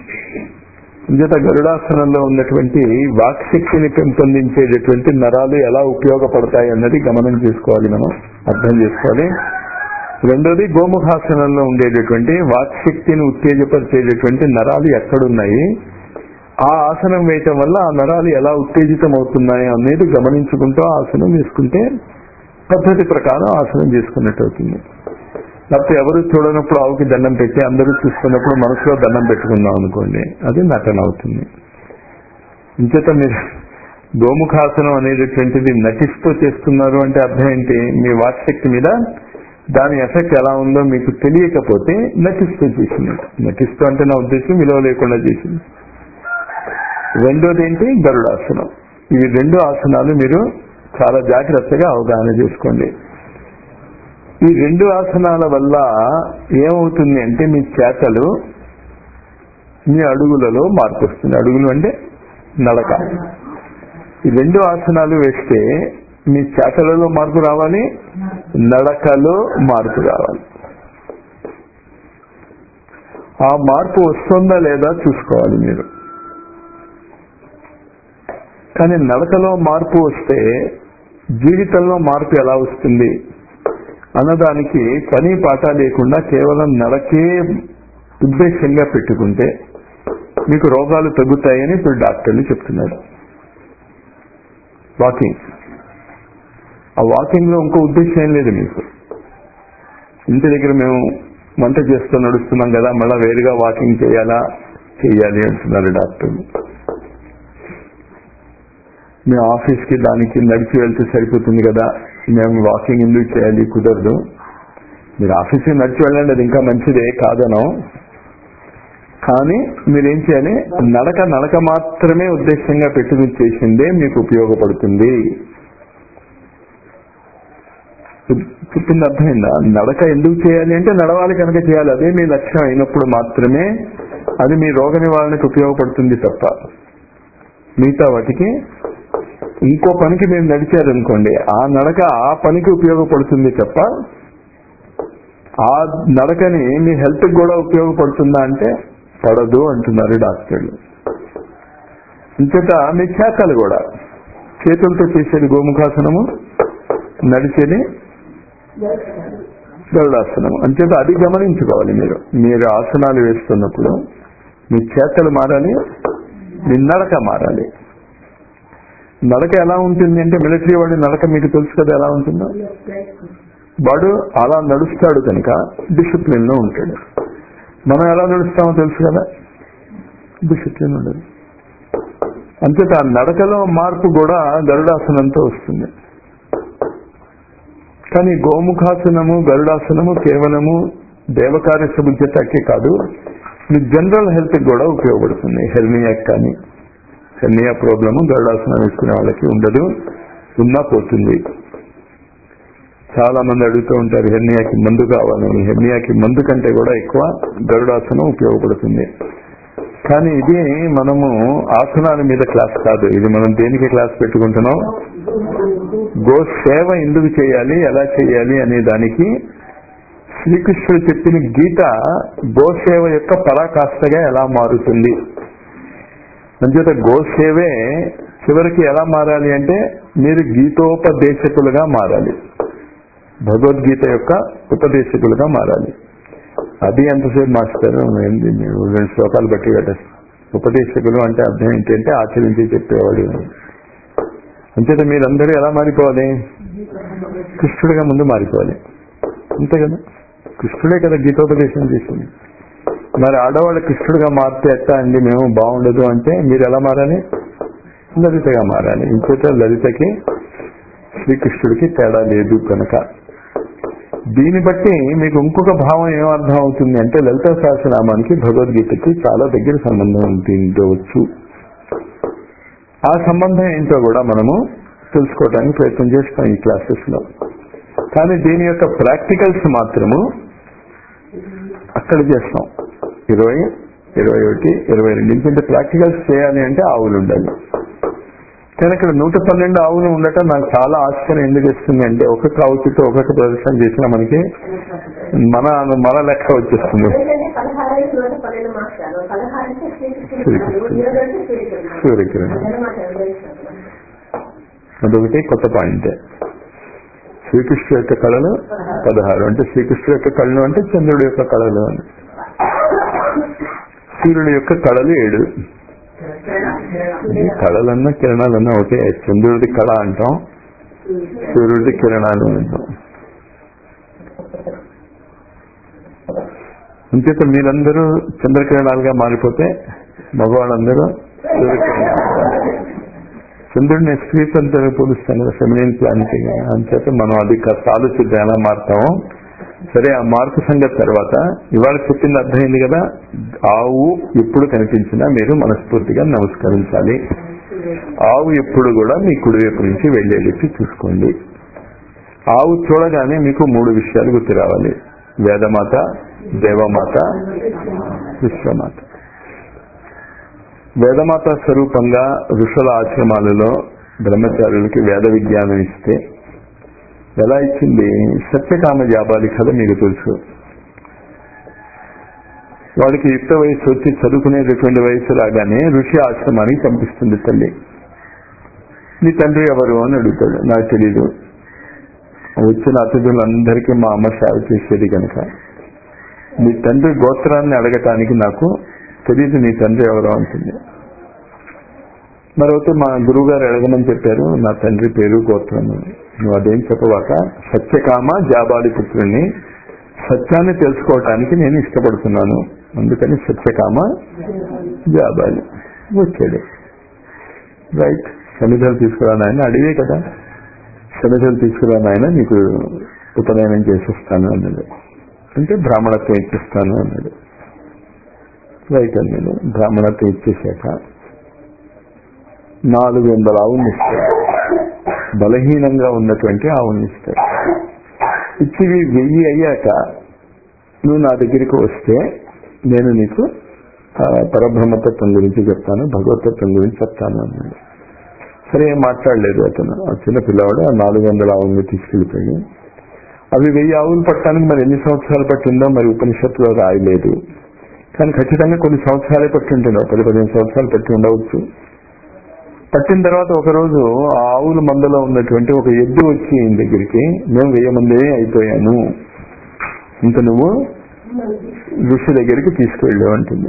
అంచేత గరుడాసనంలో ఉన్నటువంటి వాక్శక్తిని పెంపొందించేటటువంటి నరాలు ఎలా ఉపయోగపడతాయి అన్నది గమనం చేసుకోవాలి మనం అర్థం చేసుకోవాలి రెండోది గోముఖాసనంలో ఉండేటటువంటి వాక్శక్తిని ఉత్తేజపరిచేటటువంటి నరాలు ఎక్కడున్నాయి ఆ ఆసనం వేయటం వల్ల ఆ నరాలు ఎలా ఉత్తేజితం అవుతున్నాయి అనేది గమనించుకుంటూ ఆసనం వేసుకుంటే పద్ధతి ప్రకారం ఆసనం చేసుకున్నట్టు అవుతుంది లేకపోతే ఎవరు చూడనప్పుడు ఆవుకి దండం పెట్టి అందరూ చూస్తున్నప్పుడు మనసులో దండం పెట్టుకుందాం అనుకోండి అది నటన అవుతుంది ఇంచేత మీరు గోముఖాసనం అనేటటువంటిది నటిస్తూ చేస్తున్నారు అంటే అర్థం ఏంటి మీ వాక్శక్తి మీద దాని ఎఫెక్ట్ ఎలా ఉందో మీకు తెలియకపోతే నటిస్తూ చేసింది నటిస్తూ అంటే నా ఉద్దేశం విలువ లేకుండా చేసింది రెండోది ఏంటి గరుడాసనం ఈ రెండు ఆసనాలు మీరు చాలా జాగ్రత్తగా అవగాహన చేసుకోండి ఈ రెండు ఆసనాల వల్ల ఏమవుతుంది అంటే మీ చేతలు మీ అడుగులలో మార్పు వస్తుంది అడుగులు అంటే నడక ఈ రెండు ఆసనాలు వేస్తే మీ చేతలలో మార్పు రావాలి నడకలో మార్పు రావాలి ఆ మార్పు వస్తుందా లేదా చూసుకోవాలి మీరు కానీ నడకలో మార్పు వస్తే జీవితంలో మార్పు ఎలా వస్తుంది అన్నదానికి పని పాట లేకుండా కేవలం నడకే ఉద్దేశంగా పెట్టుకుంటే మీకు రోగాలు తగ్గుతాయని ఇప్పుడు డాక్టర్లు చెప్తున్నారు వాకింగ్ ఆ వాకింగ్ లో ఇంకో ఉద్దేశం ఏం లేదు మీకు ఇంటి దగ్గర మేము వంట చేస్తూ నడుస్తున్నాం కదా మళ్ళీ వేరుగా వాకింగ్ చేయాలా చేయాలి అంటున్నారు డాక్టర్లు మేము ఆఫీస్కి దానికి నడిచి వెళ్తే సరిపోతుంది కదా మేము వాకింగ్ ఎందుకు చేయాలి కుదరదు మీరు ఆఫీస్కి నడిచి వెళ్ళండి అది ఇంకా మంచిదే కాదనం కానీ మీరేం చేయాలి నడక నడక మాత్రమే ఉద్దేశంగా పెట్టుకుని చేసిందే మీకు ఉపయోగపడుతుంది చెప్పింది అర్థమైందా నడక ఎందుకు చేయాలి అంటే నడవాలి కనుక చేయాలి అదే మీ లక్ష్యం అయినప్పుడు మాత్రమే అది మీ రోగ నివారణకు ఉపయోగపడుతుంది తప్ప మిగతా వాటికి ఇంకో పనికి మీరు నడిచారనుకోండి ఆ నడక ఆ పనికి ఉపయోగపడుతుంది తప్ప ఆ నడకని మీ హెల్త్ కూడా ఉపయోగపడుతుందా అంటే పడదు అంటున్నారు డాక్టర్లు ఇంతట మీ చేతలు కూడా చేతులతో చేసేది గోముఖాసనము నడిచేది గరుడాసనము అంచేత అది గమనించుకోవాలి మీరు మీరు ఆసనాలు వేస్తున్నప్పుడు మీ చేతలు మారాలి మీ నడక మారాలి నడక ఎలా ఉంటుంది అంటే మిలిటరీ వాడి నడక మీకు తెలుసు కదా ఎలా ఉంటుందో వాడు అలా నడుస్తాడు కనుక డిసిప్లిన్ లో ఉంటాడు మనం ఎలా నడుస్తామో తెలుసు కదా డిసిప్లిన్ ఉండదు అంతేత ఆ నడకలో మార్పు కూడా గరుడాసనంతో వస్తుంది కానీ గోముఖాసనము గరుడాసనము కేవలము దేవకార్య సముద్యతకే కాదు మీ జనరల్ హెల్త్ కూడా ఉపయోగపడుతుంది హెర్నియాకి కానీ హెర్నియా ప్రాబ్లము గరుడాసనం వేసుకునే వాళ్ళకి ఉండదు ఉన్నా పోతుంది చాలా మంది అడుగుతూ ఉంటారు హెర్నియాకి మందు కావాలని హెర్నియాకి మందు కంటే కూడా ఎక్కువ గరుడాసనం ఉపయోగపడుతుంది కానీ ఇది మనము ఆసనాల మీద క్లాస్ కాదు ఇది మనం దేనికి క్లాస్ పెట్టుకుంటున్నాం గో సేవ ఎందుకు చేయాలి ఎలా చేయాలి అనే దానికి శ్రీకృష్ణుడు చెప్పిన గీత గోసేవ యొక్క పరాకాష్ఠగా ఎలా మారుతుంది అంచేత గోసేవే చివరికి ఎలా మారాలి అంటే మీరు గీతోపదేశకులుగా మారాలి భగవద్గీత యొక్క ఉపదేశకులుగా మారాలి అది ఎంతసేపు మాస్టర్ ఏంది మీరు రెండు శ్లోకాలు బట్టి కట్టేస్తాం ఉపదేశకులు అంటే అర్థం ఏంటంటే ఆచరించి చెప్పేవాడు అంచేత మీరందరూ ఎలా మారిపోవాలి కృష్ణుడిగా ముందు మారిపోవాలి అంతే కదా కృష్ణుడే కదా గీతోపదేశం చేసింది మరి ఆడవాళ్ళ కృష్ణుడిగా మారితే ఎట్టా అండి మేము బాగుండదు అంటే మీరు ఎలా మారాలి లలితగా మారాలి ఇంచేత లలితకి శ్రీకృష్ణుడికి తేడా లేదు కనుక దీన్ని బట్టి మీకు ఇంకొక భావం ఏమర్థం అవుతుంది అంటే లలిత సహస్రనామానికి భగవద్గీతకి చాలా దగ్గర సంబంధం ఉండవచ్చు ఆ సంబంధం ఏంటో కూడా మనము తెలుసుకోవడానికి ప్రయత్నం చేస్తాం ఈ క్లాసెస్ లో కానీ దీని యొక్క ప్రాక్టికల్స్ మాత్రము అక్కడ చేస్తాం ఇరవై ఇరవై ఒకటి ఇరవై రెండు ఎందుకంటే ప్రాక్టికల్స్ చేయాలి అంటే ఆవులు ఉండాలి కానీ ఇక్కడ నూట పన్నెండు ఆవులు ఉండటం నాకు చాలా ఆశ్చర్యం ఎందుకు ఇస్తుంది అంటే ఒక్కొక్క ఆవు చుట్టూ ఒక్కొక్క ప్రదర్శన చేసినా మనకి మన మన లెక్క వచ్చేస్తుంది ఎందుకంటే పదహారు ఐదు నూట పన్నెండు మాసాలు పదహారు అంటే శ్రీకృష్ణుడు ఇరవై అంటే సూర్యకిరణం సూర్యకిరణం అదనమాట ఇరవై శాతం. అదొకటి కొత్త పాయింట్ శ్రీకృష్ణుడు యొక్క కళలు పదహారు అంటే శ్రీకృష్ణుడు యొక్క కళలు అంటే చంద్రుడి యొక్క కళలు అని సూర్యుడి యొక్క కళలు ఏడు ఈ కళలన్నా కిరణాలన్నా ఒకటే చంద్రుడిది కళ అంటాం సూర్యుడిది కిరణాలు అంటాం అంచేత మీరందరూ చంద్రకిరణాలుగా మారిపోతే మగవాళ్ళందరూ సూర్యకిరణాలు చంద్రుడిని స్త్రీస్ అంతా పోలుస్తాను కదా ఫెమినిన్ ప్లానిటీ అంచేత మనం అది కాస్త ఆలోచిద్దాం ఎలా మారుతామో సరే ఆ మార్పు సంగతి తర్వాత ఇవాళ చెప్పింది అర్థమైంది కదా ఆవు ఎప్పుడు కనిపించినా మీరు మనస్ఫూర్తిగా నమస్కరించాలి ఆవు ఎప్పుడు కూడా మీ కుడివైపు నుంచి వెళ్ళేటట్టు చూసుకోండి ఆవు చూడగానే మీకు మూడు విషయాలు గుర్తు రావాలి వేదమాత దేవమాత విశ్వమాత వేదమాత స్వరూపంగా ఋషుల ఆశ్రమాలలో బ్రహ్మచారులకి వేద విజ్ఞానం ఇస్తే ఎలా ఇచ్చింది సత్యకామ జాబాలి కథ మీకు తెలుసు వాడికి యుక్త వయసు వచ్చి చదువుకునేటటువంటి వయసు రాగానే ఋషి ఆశ్రమానికి పంపిస్తుంది తల్లి నీ తండ్రి ఎవరు అని అడుగుతాడు నాకు తెలీదు వచ్చిన అతిథులందరికీ మా అమ్మ సేవ చేసేది కనుక నీ తండ్రి గోత్రాన్ని అడగటానికి నాకు తెలియదు నీ తండ్రి ఎవరో అంటుంది మరొకటి మా గురువు గారు అడగమని చెప్పారు నా తండ్రి పేరు గోత్రం నువ్వు అదేం చెప్పవాక సత్యకామ జాబాలి పుత్రుని సత్యాన్ని తెలుసుకోవటానికి నేను ఇష్టపడుతున్నాను అందుకని సత్యకామ జాబాలి వచ్చాడు రైట్ సమిధలు తీసుకురా నాయన అడిగే కదా సమిధలు తీసుకురా నాయన నీకు ఉపనయనం చేసిస్తాను అన్నాడు అంటే బ్రాహ్మణత్వం ఇప్పిస్తాను అన్నాడు రైట్ అన్నాడు బ్రాహ్మణత్వం ఇచ్చేశాక నాలుగు వందల ఆవుని ఇస్తాడు బలహీనంగా ఉన్నటువంటి ఆవుని ఇస్తాడు ఇచ్చి వెయ్యి అయ్యాక నువ్వు నా దగ్గరికి వస్తే నేను నీకు ఆ, పరబ్రహ్మతత్వం గురించి చెప్తాను భగవతత్వం గురించి చెప్తాను అన్నాడు సరే ఏం మాట్లాడలేదు అతను ఆ చిన్న పిల్లవాడు ఆ నాలుగు వందల ఆవుల్ని తీసుకెళ్ళిపోయి అవి వెయ్యి ఆవులు పట్టడానికి మరి ఎన్ని సంవత్సరాలు పట్టిందో మరి ఉపనిషత్తులో రాయలేదు కానీ ఖచ్చితంగా కొన్ని సంవత్సరాలే పట్టి ఉంటుంది ఒక పది పదిహేను సంవత్సరాలు పట్టి ఉండవచ్చు పట్టిన తర్వాత ఒక రోజు ఆ ఆవుల మందలో ఉన్నటువంటి ఒక ఎద్దు వచ్చి ఈయన దగ్గరికి మేము వెయ్యి మంది అయిపోయాను ఇంక నువ్వు ఋషి దగ్గరికి తీసుకువెళ్ళావు అంటుంది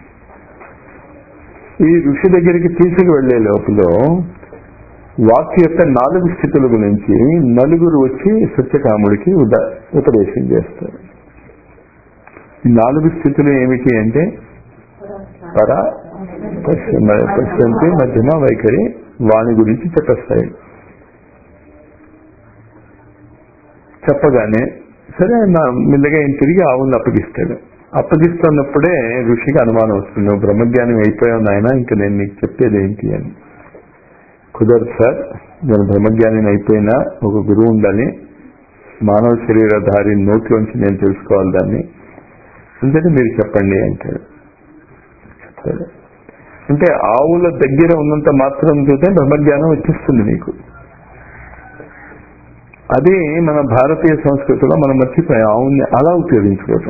ఈ ఋషి దగ్గరికి తీసుకువెళ్లే లోపల వాక్య యొక్క నాలుగు స్థితుల గురించి నలుగురు వచ్చి సత్యకాముడికి ఉద ఉపదేశం చేస్తారు ఈ నాలుగు స్థితులు ఏమిటి అంటే పర పశ్చిమ పశ్చంతి మధ్యమ వైఖరి వాణి గురించి చెప్పేస్తాయి చెప్పగానే సరే నా మెల్లగా ఆయన తిరిగి ఆవులను అప్పగిస్తాడు అప్పగిస్తున్నప్పుడే ఋషికి అనుమానం వస్తుంది నువ్వు బ్రహ్మజ్ఞానం అయిపోయావు నాయన ఇంకా నేను నీకు చెప్పేది ఏంటి అని కుదరదు సార్ నేను బ్రహ్మజ్ఞాని అయిపోయినా ఒక గురువు ఉండాలి మానవ శరీరధారి నోట్లోంచి నేను తెలుసుకోవాలి దాన్ని అందుకని మీరు చెప్పండి అంటాడు సరే అంటే ఆవుల దగ్గర ఉన్నంత మాత్రం చూస్తే బ్రహ్మజ్ఞానం వచ్చేస్తుంది మీకు అది మన భారతీయ సంస్కృతిలో మనం మర్చిపోయాం ఆవుల్ని అలా ఉపయోగించుకోవటం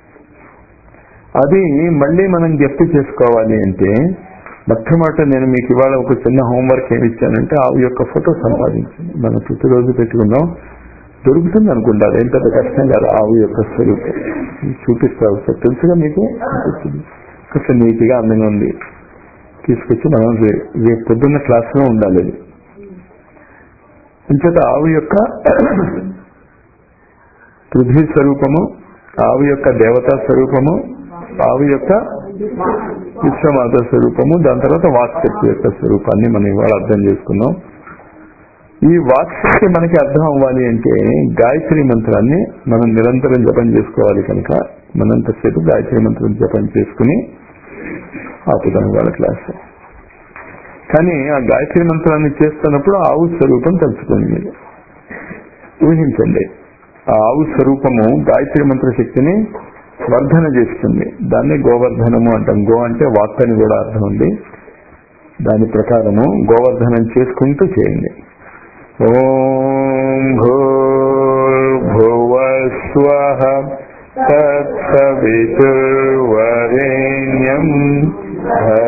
అది మళ్ళీ మనం జప్తు చేసుకోవాలి అంటే మొట్టమొదట నేను మీకు ఇవాళ ఒక చిన్న హోంవర్క్ ఏమి ఇచ్చానంటే ఆవు యొక్క ఫోటో సంపాదించింది మనం ప్రతిరోజు పెట్టుకున్నాం దొరుకుతుంది అనుకుంటారు ఏం పెద్ద కష్టం కాదు ఆవు యొక్క స్వరూపం చూపిస్తారు సార్ తెలుసుగా మీకు కొంచెం నీట్గా అందంగా ఉంది తీసుకొచ్చి మనం రే- రేపు పొద్దున్న క్లాస్లో ఉండాలి అది ఇంచేత ఆవు యొక్క పృథ్వీ స్వరూపము ఆవు యొక్క దేవతా స్వరూపము ఆవు యొక్క విశ్వమాత స్వరూపము దాని తర్వాత వాక్శక్తి యొక్క స్వరూపాన్ని మనం ఇవాళ అర్థం చేసుకున్నాం ఈ వాక్శక్తి మనకి అర్థం అవ్వాలి అంటే గాయత్రి మంత్రాన్ని మనం నిరంతరం జపం చేసుకోవాలి కనుక మనంతసేపు గాయత్రి మంత్రం జపం చేసుకుని ఆపుదాం వాళ్ళ క్లాస్ కానీ ఆ గాయత్రి మంత్రాన్ని చేస్తున్నప్పుడు ఆవు స్వరూపం తెలుసుకోండి మీరు ఊహించండి ఆ ఆవు స్వరూపము గాయత్రి మంత్ర శక్తిని వర్ధన చేస్తుంది దాన్ని గోవర్ధనము అంటాం గో అంటే వాక్ అని కూడా అర్థం ఉంది దాని ప్రకారము గోవర్ధనం చేసుకుంటూ చేయండి ఓం భూర్భువస్వ తత్సవితుర్వరేణ్యం